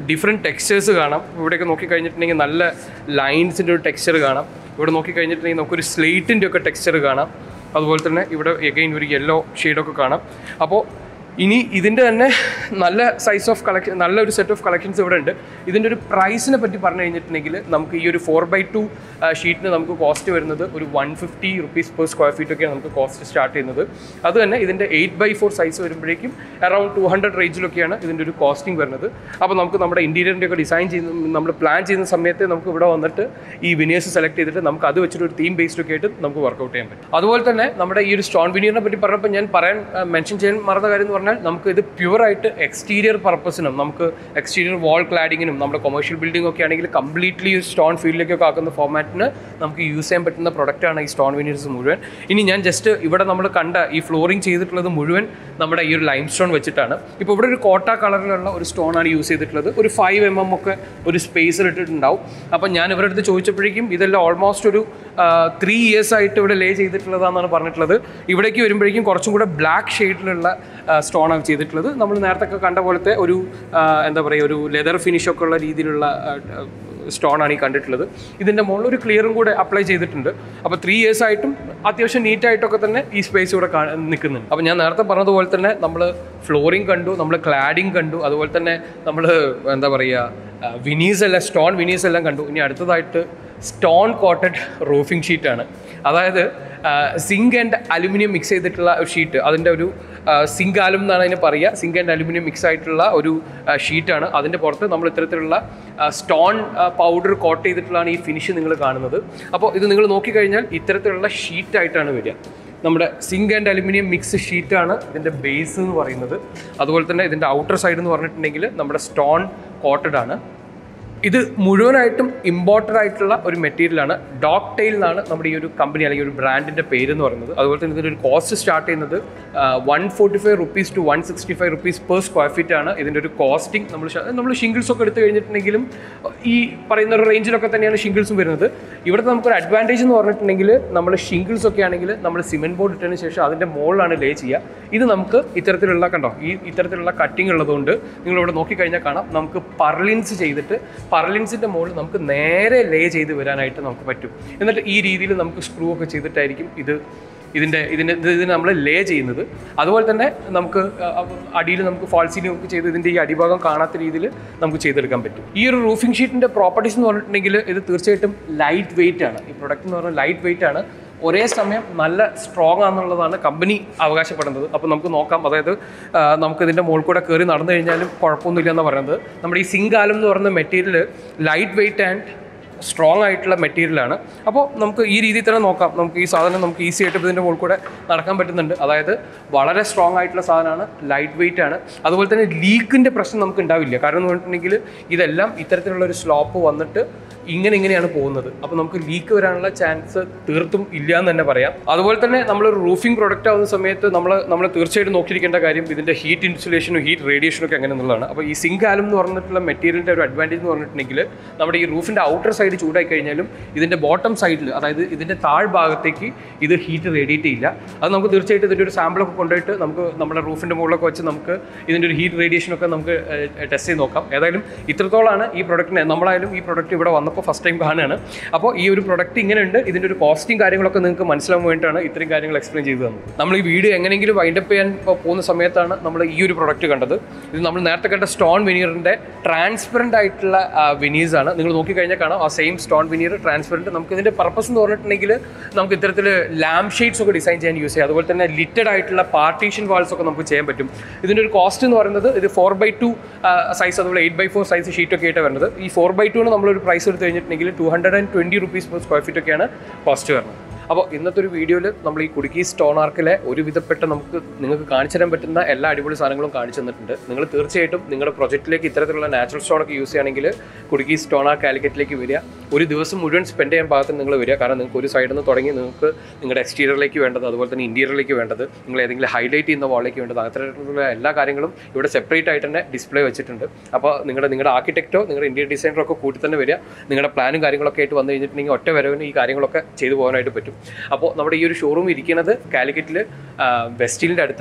ഡിഫറെൻറ്റ് ടെക്സ്ചേഴ്സ് കാണാം ഇവിടെയൊക്കെ നോക്കിക്കഴിഞ്ഞിട്ടുണ്ടെങ്കിൽ നല്ല ലൈൻസിൻ്റെ ഒരു ടെക്സ്ചർ കാണാം ഇവിടെ നോക്കിക്കഴിഞ്ഞിട്ടുണ്ടെങ്കിൽ നമുക്കൊരു സ്ലേറ്റിൻ്റെ ഒക്കെ ടെക്സ്ചർ കാണാം അതുപോലെ തന്നെ ഇവിടെ എഗെയിൻ ഒരു യെല്ലോ ഷെയ്ഡൊക്കെ കാണാം അപ്പോൾ ഇനി ഇതിൻ്റെ തന്നെ നല്ല സൈസ് ഓഫ് കളക്ഷൻ നല്ലൊരു സെറ്റ് ഓഫ് കളക്ഷൻസ് ഇവിടെ ഉണ്ട് ഇതിൻ്റെ ഒരു പ്രൈസിനെ പറ്റി പറഞ്ഞു കഴിഞ്ഞിട്ടുണ്ടെങ്കിൽ നമുക്ക് ഈ ഒരു ഫോർ ബൈ ടു ഷീറ്റിന് നമുക്ക് കോസ്റ്റ് വരുന്നത് ഒരു one fifty rupees per square feet ഒക്കെയാണ് നമുക്ക് കോസ്റ്റ് സ്റ്റാർട്ട് ചെയ്യുന്നത് അത് തന്നെ ഇതിൻ്റെ എയ്റ്റ് ബൈ ഫോർ സൈസ് വരുമ്പോഴേക്കും അറൌണ്ട് ടു ഹൺഡ്രഡ് റേഞ്ചിലൊക്കെയാണ് ഇതിൻ്റെ ഒരു കോസ്റ്റിംഗ് വരുന്നത് അപ്പോൾ നമുക്ക് നമ്മുടെ ഇൻറ്റീരിയറിൻ്റെ ഒക്കെ ഡിസൈൻ ചെയ്യുന്ന നമ്മൾ പ്ലാൻ ചെയ്യുന്ന സമയത്ത് നമുക്ക് ഇവിടെ വന്നിട്ട് ഈ വിനിയേഴ്സ് സെലക്ട് ചെയ്തിട്ട് നമുക്ക് അത് വെച്ചിട്ട് ഒരു തീം ബേസ്ഡ് ഒക്കെ ആയിട്ട് നമുക്ക് വർക്കൗട്ട് ചെയ്യാൻ പറ്റും അതുപോലെ തന്നെ നമ്മുടെ ഈ ഒരു സ്റ്റോൺ വിനിയറിനെ പറ്റി പറഞ്ഞപ്പോൾ ഞാൻ പറയാൻ മെൻഷൻ ചെയ്യാൻ മറന്ന കാര്യം എന്ന് പറഞ്ഞാൽ നമുക്ക് ഇത് പ്യുവറായിട്ട് എക്സ്റ്റീരിയർ പർപ്പസിനും നമുക്ക് എക്സ്റ്റീരിയർ വാൾ ക്ലാഡിങ്ങിനും നമ്മുടെ കൊമേഴ്ഷ്യൽ ബിൽഡിംഗ് ഒക്കെ ആണെങ്കിൽ കംപ്ലീറ്റ്ലി സ്റ്റോൺ ഫീൽഡിലേക്കൊക്കെ ആക്കുന്ന ഫോമാറ്റിന് നമുക്ക് യൂസ് ചെയ്യാൻ പറ്റുന്ന പ്രൊഡക്റ്റാണ് ഈ സ്റ്റോൺ വിനിയേഴ്സ് മുഴുവൻ ഇനി ഞാൻ ജസ്റ്റ് ഇവിടെ നമ്മൾ കണ്ട ഈ ഫ്ലോറിംഗ് ചെയ്തിട്ടുള്ളത് മുഴുവൻ നമ്മുടെ ഈ ഒരു ലൈം സ്റ്റോൺ വെച്ചിട്ടാണ് ഇപ്പോൾ ഇവിടെ ഒരു കോട്ട കളറിലുള്ള ഒരു സ്റ്റോൺ ആണ് യൂസ് ചെയ്തിട്ടുള്ളത് ഒരു ഫൈവ് എം എം ഒക്കെ ഒരു സ്പേസിൽ ഇട്ടിട്ടുണ്ടാവും അപ്പം ഞാൻ ഇവരുടെ അടുത്ത് ചോദിച്ചപ്പോഴേക്കും ഇതെല്ലാം ഓൾമോസ്റ്റ് ഒരു ത്രീ ഇയേഴ്സ് ആയിട്ട് ഇവിടെ ലേ ചെയ്തിട്ടുള്ളതാണെന്നാണ് പറഞ്ഞിട്ടുള്ളത് ഇവിടേക്ക് വരുമ്പോഴേക്കും കുറച്ചും കൂടെ ബ്ലാക്ക് ഷെയ്ഡിലുള്ള സ്റ്റോൺ ആണ് ചെയ്തിട്ടുള്ളത് നമ്മൾ നേരത്തെ ഒക്കെ കണ്ട പോലത്തെ ഒരു ആ, എന്താ പറയുക ഒരു ലെതർ ഫിനിഷ് ഒക്കെ ഉള്ള രീതിയിലുള്ള സ്റ്റോൺ ആണ് ഈ കണ്ടിട്ടുള്ളത് ഇതിൻ്റെ മുകളിൽ ഒരു ക്ലിയറും കൂടെ അപ്ലൈ ചെയ്തിട്ടുണ്ട് അപ്പോൾ ത്രീ ഇയേഴ്സ് ആയിട്ടും അത്യാവശ്യം നീറ്റ് ആയിട്ടൊക്കെ തന്നെ ഈ സ്പേസ് ഇവിടെ കാ- നിൽക്കുന്നുണ്ട് അപ്പോൾ ഞാൻ നേരത്തെ പറഞ്ഞതുപോലെ തന്നെ നമ്മൾ ഫ്ലോറിംഗ് കണ്ടു നമ്മൾ ക്ലാഡിങ് കണ്ടു അതുപോലെ തന്നെ നമ്മൾ എന്താ പറയുക വിനീസ് എല്ലാം സ്റ്റോൺ വിനീസ് എല്ലാം കണ്ടു ഇനി അടുത്തതായിട്ട് സ്റ്റോൺ കോട്ടഡ് റൂഫിംഗ് ഷീറ്റാണ് അതായത് സിങ്ക് ആൻഡ് അലുമിനിയം മിക്സ് ചെയ്തിട്ടുള്ള ഒരു ഷീറ്റ് അതിൻ്റെ ഒരു സിങ്ക് ആലും എന്നാണ് അതിന് പറയുക സിങ്ക് ആൻഡ് അലുമിനിയം മിക്സ് ആയിട്ടുള്ള ഒരു ഷീറ്റാണ് അതിൻ്റെ പുറത്ത് നമ്മൾ ഇത്തരത്തിലുള്ള സ്റ്റോൺ പൗഡർ കോട്ട് ചെയ്തിട്ടുള്ളതാണ് ഈ ഫിനിഷ് നിങ്ങൾ കാണുന്നത് അപ്പോൾ ഇത് നിങ്ങൾ നോക്കിക്കഴിഞ്ഞാൽ ഇത്തരത്തിലുള്ള ഷീറ്റായിട്ടാണ് വരിക നമ്മുടെ സിങ്ക് ആൻഡ് അലുമിനിയം മിക്സ് ഷീറ്റാണ് ഇതിൻ്റെ ബേസ് എന്ന് പറയുന്നത് അതുപോലെ തന്നെ ഇതിൻ്റെ ഔട്ടർ സൈഡ് എന്ന് പറഞ്ഞിട്ടുണ്ടെങ്കിൽ നമ്മുടെ സ്റ്റോൺ കോട്ടഡ് ആണ് ഇത് മുഴുവനായിട്ടും ഇമ്പോർട്ടഡ് ആയിട്ടുള്ള ഒരു മെറ്റീരിയലാണ് ഡോക് ടെയിൽ എന്നാണ് നമ്മുടെ ഈ ഒരു കമ്പനി അല്ലെങ്കിൽ ഒരു ബ്രാൻഡിൻ്റെ പേര് എന്ന് പറയുന്നത് അതുപോലെ തന്നെ ഇതിൻ്റെ ഒരു കോസ്റ്റ് സ്റ്റാർട്ട് ചെയ്യുന്നത് one forty five rupees two one sixty five rupees per square feet ആണ് ഇതിൻ്റെ ഒരു കോസ്റ്റിംഗ് നമ്മൾ നമ്മൾ ഷിംഗിൾസ് ഒക്കെ എടുത്തു കഴിഞ്ഞിട്ടുണ്ടെങ്കിലും ഈ പറയുന്ന ഒരു റേഞ്ചിലൊക്കെ തന്നെയാണ് ഷിംഗിൾസും വരുന്നത് ഇവിടുത്തെ നമുക്കൊരു അഡ്വാൻറ്റേജ് എന്ന് പറഞ്ഞിട്ടുണ്ടെങ്കിൽ നമ്മൾ ഷിംഗിൾസ് ഒക്കെ ആണെങ്കിൽ നമ്മൾ സിമെൻറ്റ് ബോർഡ് ഇട്ടതിന് ശേഷം അതിൻ്റെ മുകളിലാണ് ലേ ചെയ്യുക ഇത് നമുക്ക് ഇത്തരത്തിലുള്ള കണ്ടോ ഈ ഇത്തരത്തിലുള്ള കട്ടിങ് ഉള്ളതുകൊണ്ട് നിങ്ങളിവിടെ നോക്കിക്കഴിഞ്ഞാൽ കാണാം നമുക്ക് പർലിൻസ് ചെയ്തിട്ട് പർലിൻസിൻ്റെ മുകളിൽ നമുക്ക് നേരെ ലേ ചെയ്ത് വരാനായിട്ട് നമുക്ക് പറ്റും എന്നിട്ട് ഈ രീതിയിൽ നമുക്ക് സ്ക്രൂ ഒക്കെ ചെയ്തിട്ടായിരിക്കും ഇത് ഇതിൻ്റെ ഇതിൻ്റെ ഇത് ഇതിന് നമ്മൾ ലേ ചെയ്യുന്നത് അതുപോലെ തന്നെ നമുക്ക് അടിയിൽ നമുക്ക് ഫാൾസീലിംഗ് ഒക്കെ ചെയ്ത് ഇതിൻ്റെ ഈ അടിഭാഗം കാണാത്ത രീതിയിൽ നമുക്ക് ചെയ്തെടുക്കാൻ പറ്റും ഈ ഒരു റൂഫിംഗ് ഷീറ്റിൻ്റെ പ്രോപ്പർട്ടീസ് എന്ന് പറഞ്ഞിട്ടുണ്ടെങ്കിൽ ഇത് തീർച്ചയായിട്ടും ലൈറ്റ് വെയിറ്റ് ആണ് ഈ പ്രൊഡക്റ്റ് എന്ന് പറഞ്ഞാൽ ലൈറ്റ് വെയിറ്റ് ആണ് ഒരേ സമയം നല്ല സ്ട്രോങ് ആണെന്നുള്ളതാണ് കമ്പനി അവകാശപ്പെടുന്നത് അപ്പോൾ നമുക്ക് നോക്കാം അതായത് ആ, നമുക്ക് ഇതിൻ്റെ മുകളിൽ കൂടെ കയറി നടന്നു കഴിഞ്ഞാലും കുഴപ്പമൊന്നുമില്ല എന്ന് പറയുന്നത് നമ്മുടെ ഈ സിങ്കാലം എന്ന് പറയുന്ന material light weight and strong ആയിട്ടുള്ള മെറ്റീരിയലാണ് അപ്പോൾ നമുക്ക് ഈ രീതിയിൽ തന്നെ നോക്കാം നമുക്ക് ഈ സാധനം നമുക്ക് ഈസി ആയിട്ട് ഇതിൻ്റെ മുകളിൽ കൂടെ നടക്കാൻ പറ്റുന്നുണ്ട് അതായത് വളരെ സ്ട്രോങ് ആയിട്ടുള്ള സാധനമാണ് ലൈറ്റ് വെയിറ്റ് ആണ് അതുപോലെ തന്നെ ലീക്കിൻ്റെ പ്രശ്നം നമുക്ക് ഉണ്ടാവില്ല കാരണം എന്ന് പറഞ്ഞിട്ടുണ്ടെങ്കിൽ ഇതെല്ലാം ഇത്തരത്തിലുള്ള ഒരു സ്ലോപ്പ് വന്നിട്ട് ഇങ്ങനെ ഇങ്ങനെയാണ് പോകുന്നത് അപ്പോൾ നമുക്ക് ലീക്ക് വരാനുള്ള ചാൻസ് തീർത്തും ഇല്ല എന്ന് തന്നെ പറയാം അതുപോലെ തന്നെ നമ്മൾ റൂഫിംഗ് പ്രൊഡക്റ്റ് ആവുന്ന സമയത്ത് നമ്മൾ നമ്മൾ തീർച്ചയായിട്ടും നോക്കിയിരിക്കേണ്ട കാര്യം ഇതിൻ്റെ ഹീറ്റ് ഇൻസുലേഷനും ഹീറ്റ് റേഡിയേഷനും ഒക്കെ എങ്ങനെ എന്നുള്ളതാണ് അപ്പോൾ ഈ സിങ്ക് ആലം എന്ന് പറഞ്ഞിട്ടുള്ള മെറ്റീരിയലിൻ്റെ ഒരു അഡ്വാൻറ്റേജ് എന്ന് പറഞ്ഞിട്ടുണ്ടെങ്കിൽ നമ്മുടെ ഈ റൂഫിൻ്റെ ഔട്ടർ സൈഡ് ചൂടായി കഴിഞ്ഞാലും ഇതിൻ്റെ ബോട്ടം സൈഡിൽ അതായത് ഇതിൻ്റെ താഴ്ഭാഗത്തേക്ക് ഇത് ഹീറ്റ് റേഡിയേറ്റ് ചെയ്യില്ല അത് നമുക്ക് തീർച്ചയായിട്ടും ഇതിൻ്റെ ഒരു സാമ്പിളൊക്കെ കൊണ്ടുപോയിട്ട് നമുക്ക് നമ്മുടെ റൂഫിൻ്റെ മുകളിലൊക്കെ വെച്ച് നമുക്ക് ഇതിൻ്റെ ഒരു ഹീറ്റ് റേഡിയേഷനൊക്കെ നമുക്ക് ടെസ്റ്റ് ചെയ്ത് നോക്കാം ഏതായാലും ഇത്രത്തോളമാണ് ഈ പ്രൊഡക്റ്റിനെ നമ്മളായാലും ഈ പ്രൊഡക്റ്റ് ഇവിടെ വന്നപ്പോൾ ഫസ്റ്റ് ടൈം കാണുകയാണ് അപ്പോൾ ഈ ഒരു പ്രൊഡക്റ്റ് ഇങ്ങനെയുണ്ട് ഇതിൻ്റെ ഒരു കോസ്റ്റിംഗ് കാര്യങ്ങളൊക്കെ നിങ്ങൾക്ക് മനസ്സിലാവാൻ വേണ്ടിയിട്ടാണ് ഇത്രയും കാര്യങ്ങൾ എക്സ്പ്ലെയിൻ ചെയ്തു തന്നത് നമ്മൾ ഈ വീഡിയോ എങ്ങനെയെങ്കിലും വൈൻഡപ്പ് ചെയ്യാൻ പോ- പോകുന്ന സമയത്താണ് നമ്മൾ ഈ ഒരു പ്രൊഡക്റ്റ് കണ്ടത് ഇത് നമ്മൾ നേരത്തെ കണ്ട സ്റ്റോൺ വിനീറിൻ്റെ ട്രാൻസ്പെറൻ്റ് ആയിട്ടുള്ള വിനീസ് ആണ് നിങ്ങൾ നോക്കിക്കഴിഞ്ഞാൽ കാണാം ആ സെയിം സ്റ്റോൺ വിനീർ ട്രാൻസ്പെറൻറ്റ് നമുക്ക് ഇതിൻ്റെ പർപ്പസ് എന്ന് പറഞ്ഞിട്ടുണ്ടെങ്കിൽ നമുക്ക് ഇത്തരത്തിൽ ലാംപ് ഷെയ്ഡ്സ് ഒക്കെ ഡിസൈൻ ചെയ്യാൻ യൂസ് ചെയ്യാം അതുപോലെ തന്നെ ലിറ്റഡ് ആയിട്ടുള്ള പാർട്ടീഷൻ വാൾസ് ഒക്കെ നമുക്ക് ചെയ്യാൻ പറ്റും ഇതിൻ്റെ ഒരു കോസ്റ്റ് എന്ന് പറയുന്നത് ഇത് ഫോർ ബൈ ടു സൈസ് അതുപോലെ eight by four size sheet ഒക്കെ ആയിട്ട് വരുന്നത് ഈ ഫോർ ബൈ ടുവിന് നമ്മളൊരു പ്രൈസ് എടുത്ത് കഴിഞ്ഞിട്ടുണ്ടെങ്കിൽ two hundred and twenty rupees per square feet ഒക്കെയാണ് കോസ്റ്റ് വരുന്നത് അപ്പോൾ ഇന്നത്തെ ഒരു വീഡിയോയിൽ നമ്മൾ ഈ കുടുക്കി സ്റ്റോൺ ആർക്കിലെ ഒരുവിധപ്പെട്ട നമുക്ക് നിങ്ങൾക്ക് കാണിച്ചു തരാൻ പറ്റുന്ന എല്ലാ അടിപൊളി സാധനങ്ങളും കാണിച്ചു തന്നിട്ടുണ്ട് നിങ്ങൾ തീർച്ചയായിട്ടും നിങ്ങളുടെ പ്രൊജക്റ്റിലേക്ക് ഇത്തരത്തിലുള്ള നാച്ചുറൽ സ്റ്റോൺ ഒക്കെ യൂസ് ചെയ്യുകയാണെങ്കിൽ കുടുക്കി സ്റ്റോൺ ആർക്ക് കാലിക്കറ്റിലേക്ക് വരിക ഒരു ദിവസം മുഴുവൻ സ്പെൻഡ് ചെയ്യാൻ പാകത്തിന് നിങ്ങൾ വരിക കാരണം നിങ്ങൾക്ക് ഒരു സൈഡിൽ നിന്ന് തുടങ്ങി നിങ്ങൾക്ക് നിങ്ങളുടെ എക്സ്റ്റീരിയറിലേക്ക് വേണ്ടത് അതുപോലെ തന്നെ ഇൻറ്റീരിയറിലേക്ക് വേണ്ടത് നിങ്ങൾ ഏതെങ്കിലും ഹൈലൈറ്റ് ചെയ്യുന്ന വാളിലേക്ക് വേണ്ടത് അത്തരത്തിലുള്ള എല്ലാ കാര്യങ്ങളും ഇവിടെ സെപ്പറേറ്റ് ആയിട്ട് തന്നെ ഡിസ്പ്ലേ വെച്ചിട്ടുണ്ട് അപ്പോൾ നിങ്ങളുടെ നിങ്ങളുടെ ആർക്കിടെക്റ്റോ നിങ്ങളുടെ ഇന്ത്യൻ ഡിസൈനറോ ഒക്കെ കൂട്ടി തന്നെ വരിക നിങ്ങളുടെ പ്ലാനും കാര്യങ്ങളൊക്കെ ആയിട്ട് വന്നു കഴിഞ്ഞിട്ടുണ്ടെങ്കിൽ ഒറ്റ വരവിന് ഈ കാര്യങ്ങളൊക്കെ ചെയ്തു പോകാനായിട്ട് പറ്റും അപ്പോൾ നമ്മുടെ ഈ ഒരു ഷോറൂം ഇരിക്കുന്നത് കാലിക്കറ്റിൽ വെസ്റ്റിലിൻ്റെ അടുത്താണ്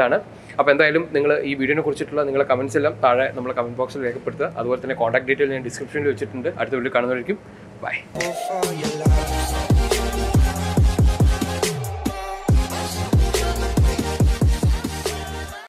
അപ്പോൾ എന്തായാലും നിങ്ങൾ ഈ വീഡിയോനെ കുറിച്ചിട്ടുള്ള നിങ്ങളുടെ കമൻസ് എല്ലാം താഴെ നമ്മളെ കമൻറ്റ് ബോക്സിൽ രേഖപ്പെടുത്തുക അതുപോലെ തന്നെ കോൺടാക്ട് ഡീറ്റെയിൽ ഞാൻ ഡിസ്ക്രിപ്ഷനിൽ വെച്ചിട്ടുണ്ട് അടുത്ത വീഡിയോ കാണുന്നതായിരിക്കും ബൈ for your love.